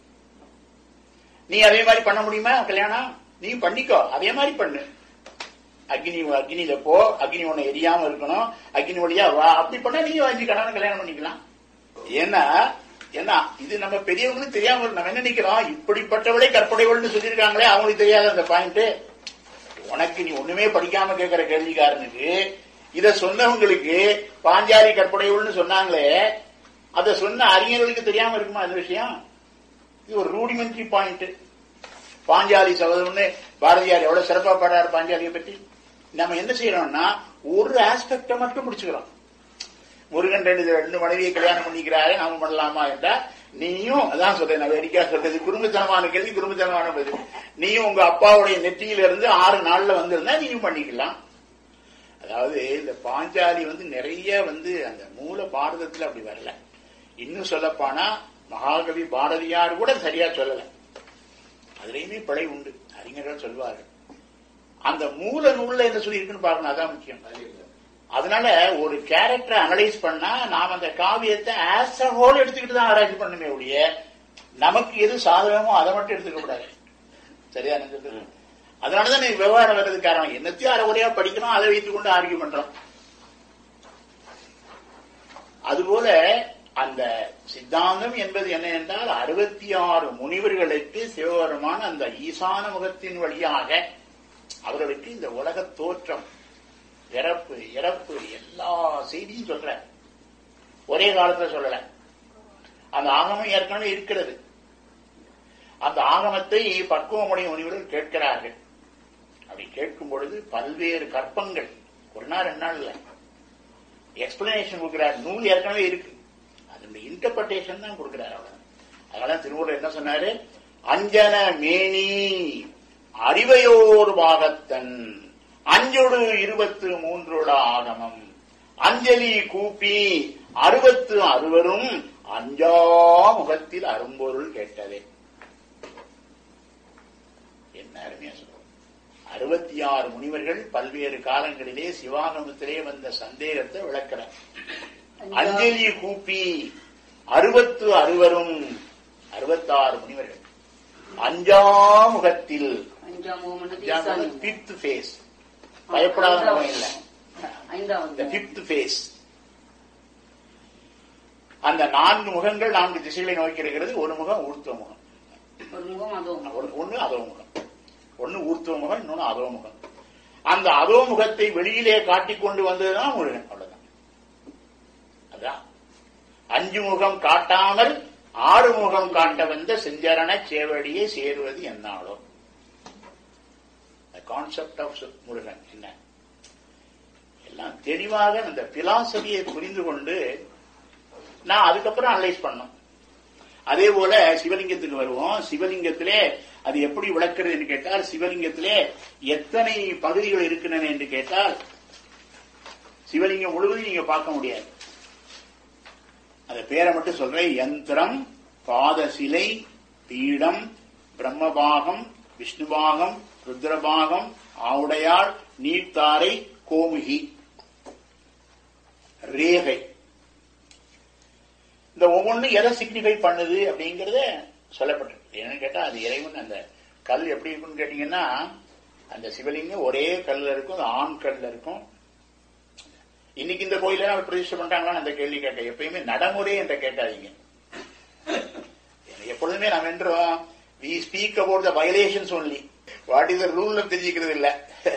நீ அதே மாதிரி பண்ண முடியுமா கல்யாணம் நீ பண்ணிக்கோ அதே மாதிரி பண்ணு அக்னி அக்னியில போ அக்னி உன்னை எரியாம இருக்கணும் அக்னி வழியா வா அப்படி பண்ணா நீ அஞ்சு கல்யாணம் கல்யாணம் பண்ணிக்கலாம் ஏன்னா ஏன்னா இது நம்ம பெரியவங்களுக்கு தெரியாம இருக்கு. நம்ம என்ன நினைக்கிறோம் இப்படிப்பட்டவளே கற்படைவள்னு சொல்லியிருக்காங்களே அவங்களுக்கு தெரியாத அந்த பாயிண்ட் உனக்கு நீ ஒண்ணுமே படிக்காம கேட்கிற கேள்விக்காரனுக்கு இத சொன்னவங்களுக்கு பாஞ்சாலி கற்படைவள்னு சொன்னாங்களே அத சொன்ன அறிஞர்களுக்கு தெரியாம இருக்குமா அந்த விஷயம் இது ஒரு ரூடிமெண்ட்ரி பாயிண்ட் பாஞ்சாலி சகோதரன்னு பாரதியார் எவ்வளவு சிறப்பா பாடுறாரு பாஞ்சாலியை பற்றி நம்ம என்ன செய்யறோம்னா ஒரு ஆஸ்பெக்ட மட்டும் முடிச்சுக்கிறோம் முருகன் ரெண்டு ரெண்டு மனைவியை கல்யாணம் பண்ணிக்கிறாரு நாம பண்ணலாமா என்றா நீயும் அதான் சொல்றேன் நான் வேடிக்கையா சொல்றது குடும்பத்தனமான கேள்வி குடும்பத்தனமான பதில் நீயும் உங்க அப்பாவுடைய நெற்றியில இருந்து ஆறு நாள்ல வந்திருந்தா நீயும் பண்ணிக்கலாம் அதாவது இந்த பாஞ்சாலி வந்து நிறைய வந்து அந்த மூல பாரதத்துல அப்படி வரல இன்னும் சொல்லப்போனா மகாகவி பாரதியார் கூட சரியா சொல்லல அதுலயுமே பிழை உண்டு அறிஞர்கள் சொல்வார்கள் அந்த மூல நூல்ல என்ன சொல்லி இருக்குன்னு பார்க்கணும் அதான் முக்கியம் அதனால ஒரு கேரக்டரை அனலைஸ் பண்ணா நாம் அந்த காவியத்தை ஆஸ் அ ஹோல் எடுத்துக்கிட்டு தான் ஆராய்ச்சி பண்ணுமே ஒழிய நமக்கு எது சாதகமோ அதை மட்டும் எடுத்துக்க கூடாது சரியா நான் சொல்றது? அதனாலதான் நீ விவகாரம் வர்றது காரணம் என்னத்தையும் அரை குறையா படிக்கணும் அதை வைத்துக் கொண்டு ஆர்கியூ பண்றோம் அதுபோல அந்த சித்தாந்தம் என்பது என்ன என்றால் அறுபத்தி ஆறு முனிவர்களுக்கு சிவபெருமான் அந்த ஈசான முகத்தின் வழியாக அவர்களுக்கு இந்த உலக தோற்றம் பிறப்பு இறப்பு எல்லா செய்தியும் சொல்ற ஒரே காலத்துல சொல்லல அந்த ஆகமம் ஏற்கனவே இருக்கிறது அந்த ஆகமத்தை பக்குவமுடைய முனிவர்கள் கேட்கிறார்கள் அப்படி கேட்கும் பொழுது பல்வேறு கற்பங்கள் ஒரு நாள் ரெண்டு நாள் இல்ல எக்ஸ்பிளனேஷன் கொடுக்கிறார் நூல் ஏற்கனவே இருக்கு அதனுடைய இன்டர்பிரேஷன் தான் கொடுக்கிறார் அவர் அதனால திருவள்ளுவர் என்ன சொன்னாரு அஞ்சன மேனி அறிவையோர் பாகத்தன் அஞ்சொடு இருபத்து மூன்றுட ஆகமம் அஞ்சலி கூப்பி அறுபத்து அறுவரும் அஞ்சா முகத்தில் அரும்பொருள் கேட்டதே என்ன அருமையா சொல்றோம் அறுபத்தி ஆறு முனிவர்கள் பல்வேறு காலங்களிலே சிவாகமத்திலே வந்த சந்தேகத்தை விளக்கிறார் அஞ்சலி கூப்பி அறுபத்து அறுவரும் அறுபத்தாறு முனிவர்கள் அஞ்சாமுகத்தில் அஞ்சாம் முகம்ன்றது ஈசானியம். பிப்த் ஃபேஸ் பயப்படாத முகம் இல்ல ஐந்தாவது பிப்த் ஃபேஸ் அந்த நான்கு முகங்கள் நான்கு திசைகளை நோக்கி இருக்கிறது ஒரு முகம் ஊர்த்துவ முகம் ஒரு முகம் அதுவும் ஒன்னு- ஒண்ணு அதோ முகம் ஒண்ணு ஊர்த்துவ முகம் இன்னொன்னு அதோ முகம் அந்த அதோ முகத்தை வெளியிலே காட்டிக் கொண்டு வந்ததுதான் முருகன் அவ்வளவுதான் அதான் அஞ்சு முகம் காட்டாமல் ஆறு முகம் காட்ட வந்த செஞ்சரண சேவடியை சேருவது என்னாலோ கான்செப்ட் ஆஃப் முருகன் என்ன எல்லாம் தெளிவாக அந்த பிலாசபியை புரிந்து கொண்டு நான் அதுக்கப்புறம் அனலைஸ் பண்ணோம் அதே போல சிவலிங்கத்துக்கு வருவோம் சிவலிங்கத்திலே அது எப்படி விளக்குறது என்று கேட்டால் சிவலிங்கத்திலே எத்தனை பகுதிகள் இருக்கின்றன என்று கேட்டால் சிவலிங்கம் முழுவதும் நீங்க பார்க்க முடியாது அந்த பேரை மட்டும் சொல்றேன் யந்திரம் பாதசிலை பீடம் பிரம்மபாகம் விஷ்ணுபாகம் ருத்ரபாகம் ஆவுடையாள் நீர்த்தாரை கோமுகி ரேகை இந்த ஒவ்வொன்றும் எதை சிக்னிஃபை பண்ணுது அப்படிங்கறத சொல்லப்பட்டிருக்கு என்னன்னு கேட்டா அது இறைவன் அந்த கல் எப்படி இருக்குன்னு கேட்டீங்கன்னா அந்த சிவலிங்கம் ஒரே கல்ல இருக்கும் அது ஆண் கல்ல இருக்கும் இன்னைக்கு இந்த கோயில அவர் பிரதிஷ்டை பண்றாங்களான்னு அந்த கேள்வி கேட்டேன் எப்பயுமே நடைமுறை என்ற கேட்டாதீங்க எப்பொழுதுமே நாம் என்றோம் we speak about the violations only what is the rule தெரிஞ்சுக்கிறது இல்ல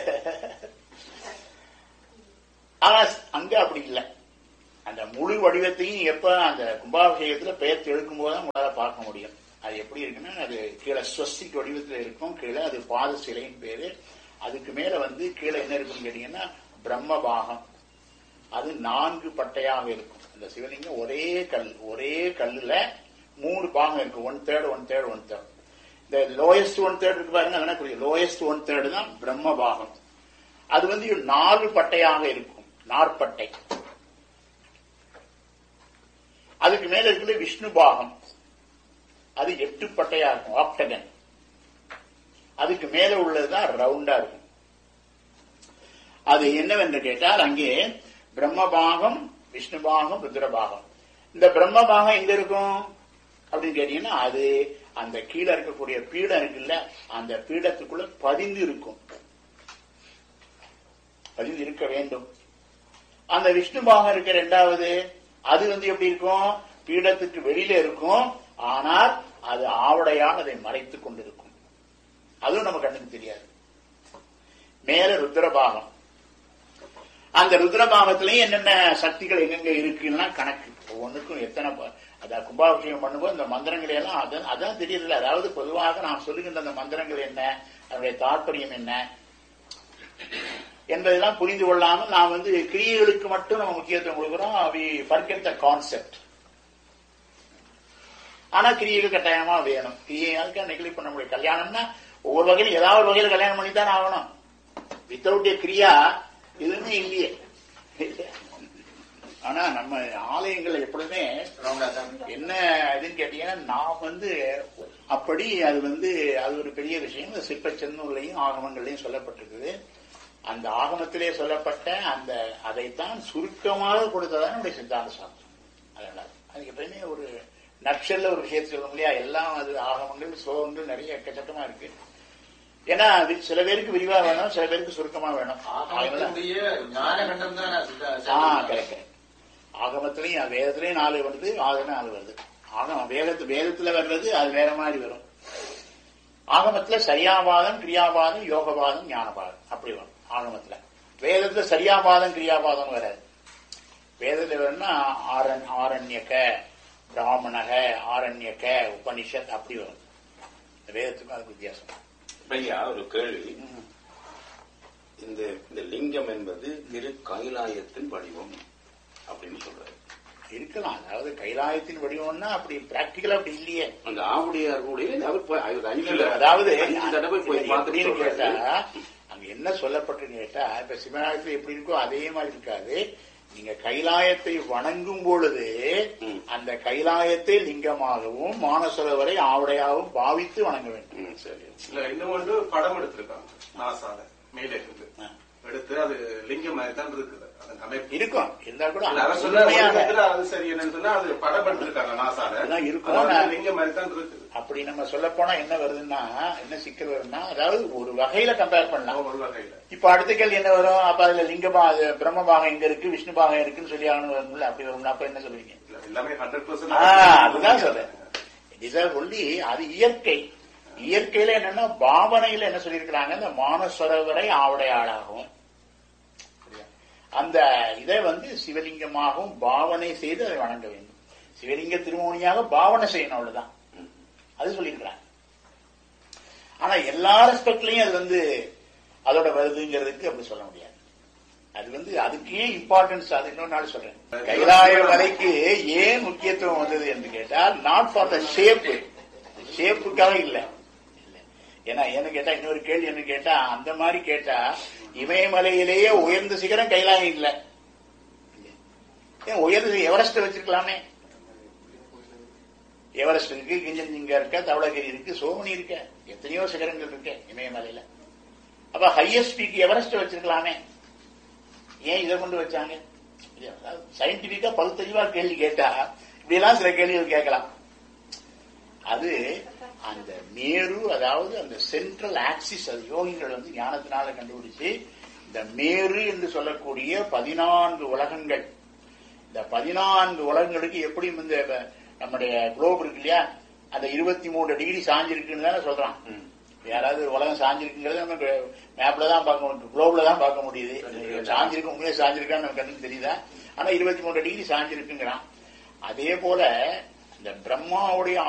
ஆனா அங்க அப்படி இல்லை அந்த முழு வடிவத்தையும் எப்ப அந்த கும்பாபிஷேகத்துல பெயர் தெழுக்கும் போது தான் உங்களால பார்க்க முடியும் அது எப்படி இருக்குன்னா அது கீழே ஸ்வஸ்திக் வடிவத்துல இருக்கும் கீழே அது பாத சிலையின் பேரு அதுக்கு மேல வந்து கீழே என்ன இருக்குன்னு கேட்டீங்கன்னா பிரம்ம பாகம் அது நான்கு பட்டையாக இருக்கும் அந்த சிவலிங்கம் ஒரே கல் ஒரே கல்லுல மூணு பாகம் இருக்கு one third one third one third இந்த லோயஸ்ட் ஒன் தேர்ட் இருக்கு பாருங்க அதெல்லாம் புரியும் லோயஸ்ட் ஒன் தேர்ட் தான் பிரம்ம பாகம் அது வந்து நாலு பட்டையாக இருக்கும் நாற்பட்டை அதுக்கு மேல இருக்கிறது விஷ்ணு பாகம் அது எட்டு பட்டையா இருக்கும் ஆப்டகன் அதுக்கு மேல உள்ளதுதான் ரவுண்டா இருக்கும் அது என்னவென்று கேட்டால் அங்கே பிரம்ம பாகம் விஷ்ணு பாகம் ருத்ர பாகம் இந்த பிரம்ம பாகம் எங்க இருக்கும் அப்படின்னு கேட்டீங்கன்னா அது அந்த கீழே இருக்கக்கூடிய பீடம் இருக்குல்ல அந்த பீடத்துக்குள்ள பதிந்து இருக்கும் பதிந்து இருக்க வேண்டும் அந்த விஷ்ணு பாகம் இருக்க ரெண்டாவது அது வந்து எப்படி இருக்கும் பீடத்துக்கு வெளியில இருக்கும் ஆனால் அது ஆவடையால் அதை மறைத்துக் கொண்டிருக்கும் அதுவும் நம்ம கண்ணுக்கு தெரியாது மேல ருத்ரபாகம் அந்த ருத்ரபாகத்திலையும் என்னென்ன சக்திகள் எங்கெங்க இருக்குன்னா கணக்கு ஒவ்வொன்றுக்கும் எத்தனை ப- அதான் கும்பாபிஷேகம் பண்ணும்போது இந்த மந்திரங்களை எல்லாம் அதான் அதான் தெரியல அதாவது பொதுவாக நாம் சொல்லுகின்ற அந்த மந்திரங்கள் என்ன அதனுடைய தாற்பயம் என்ன என்பதெல்லாம் புரிந்து கொள்ளாமல் நாம் வந்து கிரியைகளுக்கு மட்டும் நம்ம முக்கியத்துவம் கொடுக்கிறோம் வி ஃபர்கெட் த கான்செப்ட் ஆனா கிரியைகள் கட்டாயமா வேணும் கிரியை அதுக்காக நெகிழி பண்ண முடியும் கல்யாணம்னா ஒவ்வொரு வகையிலும் ஏதாவது ஒரு வகையில் கல்யாணம் பண்ணி தான் ஆகணும் வித்தவுட் ஏ கிரியா எதுவுமே இல்லையே ஆனா நம்ம ஆலயங்கள் எப்பொழுதுமே என்ன இதுன்னு கேட்டீங்கன்னா நான் வந்து அப்படி அது வந்து அது ஒரு பெரிய விஷயம் இந்த சிற்ப சென்னூர்லையும் ஆகமங்கள்லையும் சொல்லப்பட்டிருக்குது அந்த ஆகமத்திலே சொல்லப்பட்ட அந்த அதைத்தான் சுருக்கமாக கொடுத்ததான் நம்முடைய சித்தாந்த சாஸ்திரம் அதனால அதுக்கு எப்பயுமே ஒரு நக்ஷல்ல ஒரு விஷயத்தை சொல்ல முடியா எல்லாம் அது ஆகமங்கள் ஸ்லோகங்கள் நிறைய எக்கச்சக்கமா இருக்கு ஏன்னா அது சில பேருக்கு விரிவா வேணும் சில பேருக்கு சுருக்கமா வேணும் அதனால- ஞானகண்டம் தான் ஆ கரெக்ட் ஆகமத்திலையும் வேதத்திலையும் நாலு வருது ஆகமே நாலு வருது ஆகமம் வேதத்து வேதத்துல வர்றது அது வேற மாதிரி வரும் ஆகமத்துல சரியாபாதம் கிரியாபாதம் யோகபாதம் ஞானபாதம் அப்படி வரும் ஆகமத்துல வேதத்துல சரியாபாதம் கிரியாபாதம் வராது வேதத்துல வேணும்னா ஆரன் ஆரண்யக்க பிராமணக ஆரண்யக்க உபனிஷத் அப்படி வரும் இந்த வேதத்துக்கும் அதுக்கு வித்தியாசம் ஐயா ஒரு கேள்வி இந்த இந்த லிங்கம் என்பது திரு கைலாயத்தின் வடிவம் அப்படின்னு சொல்றாரு இருக்கலாம் அதாவது கைலாயத்தின் வடிவம்னா அப்படி பிராக்டிக்கலா அப்படி இல்லையே அந்த ஆவுடையார் கூட அவர் போய் அவர் அஞ்சு அதாவது அஞ்சு தடவை போய் பார்த்துட்டு எப்படின்னு கேட்டா சொல்றாரு. அங்க என்ன சொல்லப்பட்டிருக்கு கேட்டா இப்ப சிவநாயகத்துல எப்படி இருக்கோ அதே மாதிரி இருக்காது நீங்க கைலாயத்தை வணங்கும் பொழுது ம். அந்த கைலாயத்தை லிங்கமாகவும் மானசரோவரை ஆவுடையாகவும் பாவித்து வணங்க வேண்டும் ம், சரி இல்ல இன்னும் ஒன்று படம் எடுத்திருக்காங்க நாசால மேலே இருந்து ஆ. எடுத்து அது லிங்கம் மாதிரி தான் இருக்குது அதன் அமைப்பு இருக்கும் இருந்தா கூட இல்ல, அவர் சொல்ற உண்மையாக வடிவத்துல அது சரி என்னன்னு சொன்னா அது படம் எடுத்திருக்காங்க நாசால அதான் இருக்கும். அது வந்து லிங்கம் மாதிரி தான் இருக்குது அப்படி நம்ம சொல்ல போனா என்ன வருதுன்னா என்ன சிக்கல் வருதுன்னா அதாவது ஒரு வகையில கம்பேர் பண்ணலாம் ஒரு வகையில இப்ப அடுத்த கேள்வி என்ன வரும் அப்ப அதுல லிங்கபா அது பிரம்ம பாகம் எங்க இருக்கு விஷ்ணு பாகம் இருக்குன்னு சொல்லி ஆகணும் வரும்ல அப்படி வரும்ல அப்ப என்ன சொல்லுவீங்க இல்ல, எல்லாமே ஹண்ட்ரட் ஆ, அதுதான் சொல்றேன் இதை ஒல்லி அது இயற்கை இயற்கையில என்னன்னா பாவனையில என்ன சொல்லியிருக்கிறாங்க இந்த மானசரோவரை ஆவுடையாளாகும் சரியா? அந்த இதை வந்து சிவலிங்கமாகவும் பாவனை செய்து அதை வணங்க வேண்டும் சிவலிங்க திருமோனியாக பாவனை செய்யணும் அவ்வளவுதான் அது சொல்லியிருக்கிறாங்க ஆனா எல்லா ரெஸ்பெக்ட்லயும் அது வந்து அதோட வருதுங்கிறதுக்கு அப்படி சொல்ல முடியாது அது வந்து அதுக்கு ஏன் இம்பார்ட்டன்ஸ் அது இன்னொரு நாள் சொல்றேன் கைலாய மலைக்கு ஏன் முக்கியத்துவம் வந்தது என்று கேட்டால் நாட் ஃபார் த ஷேப் ஷேப்புக்காக இல்ல இல்ல. ஏன்னா என்ன கேட்டா இன்னொரு கேள்வி என்ன கேட்டா அந்த மாதிரி கேட்டா இமயமலையிலேயே உயர்ந்த சிகரம் கைலாயம் இல்ல ஏன் உயர்ந்த எவரெஸ்ட் வச்சிருக்கலாமே எவரெஸ்ட் இருக்கு கிஞ்சன்ஜிங்கா இருக்க தவளகிரி இருக்கு சோமனி இருக்க எத்தனையோ சிகரங்கள் இருக்கு இமயமலையில அப்ப ஹையஸ்ட் பீக் எவரெஸ்ட் வச்சிருக்கலாமே ஏன் இதை கொண்டு வச்சாங்க சயின்டிபிக்கா பகுத்தறிவா கேள்வி கேட்டா இப்படி எல்லாம் சில கேள்விகள் கேட்கலாம் அது அந்த மேரு அதாவது அந்த சென்ட்ரல் ஆக்சிஸ் அது யோகிகள் வந்து ஞானத்தினால கண்டுபிடிச்சு இந்த மேரு என்று சொல்லக்கூடிய பதினான்கு உலகங்கள் இந்த பதினான்கு உலகங்களுக்கு எப்படி இந்த நம்முடைய குளோப் இருக்கு இல்லையா அந்த இருபத்தி மூணு டிகிரி சாஞ்சிருக்குன்னு தானே சொல்றான் யாராவது ஒரு உலகம் சாஞ்சிருக்குங்கிறது நம்ம மேப்ல தான் பார்க்க முடியும் குளோப்ல தான் பார்க்க முடியுது சாஞ்சிருக்கு உண்மையே சாஞ்சிருக்கான்னு நம்ம கண்ணுக்கு தெரியுதா ஆனா இருபத்தி மூணு டிகிரி சாஞ்சிருக்குங்கிறான் அதே போல இந்த பிரம்மாவுடைய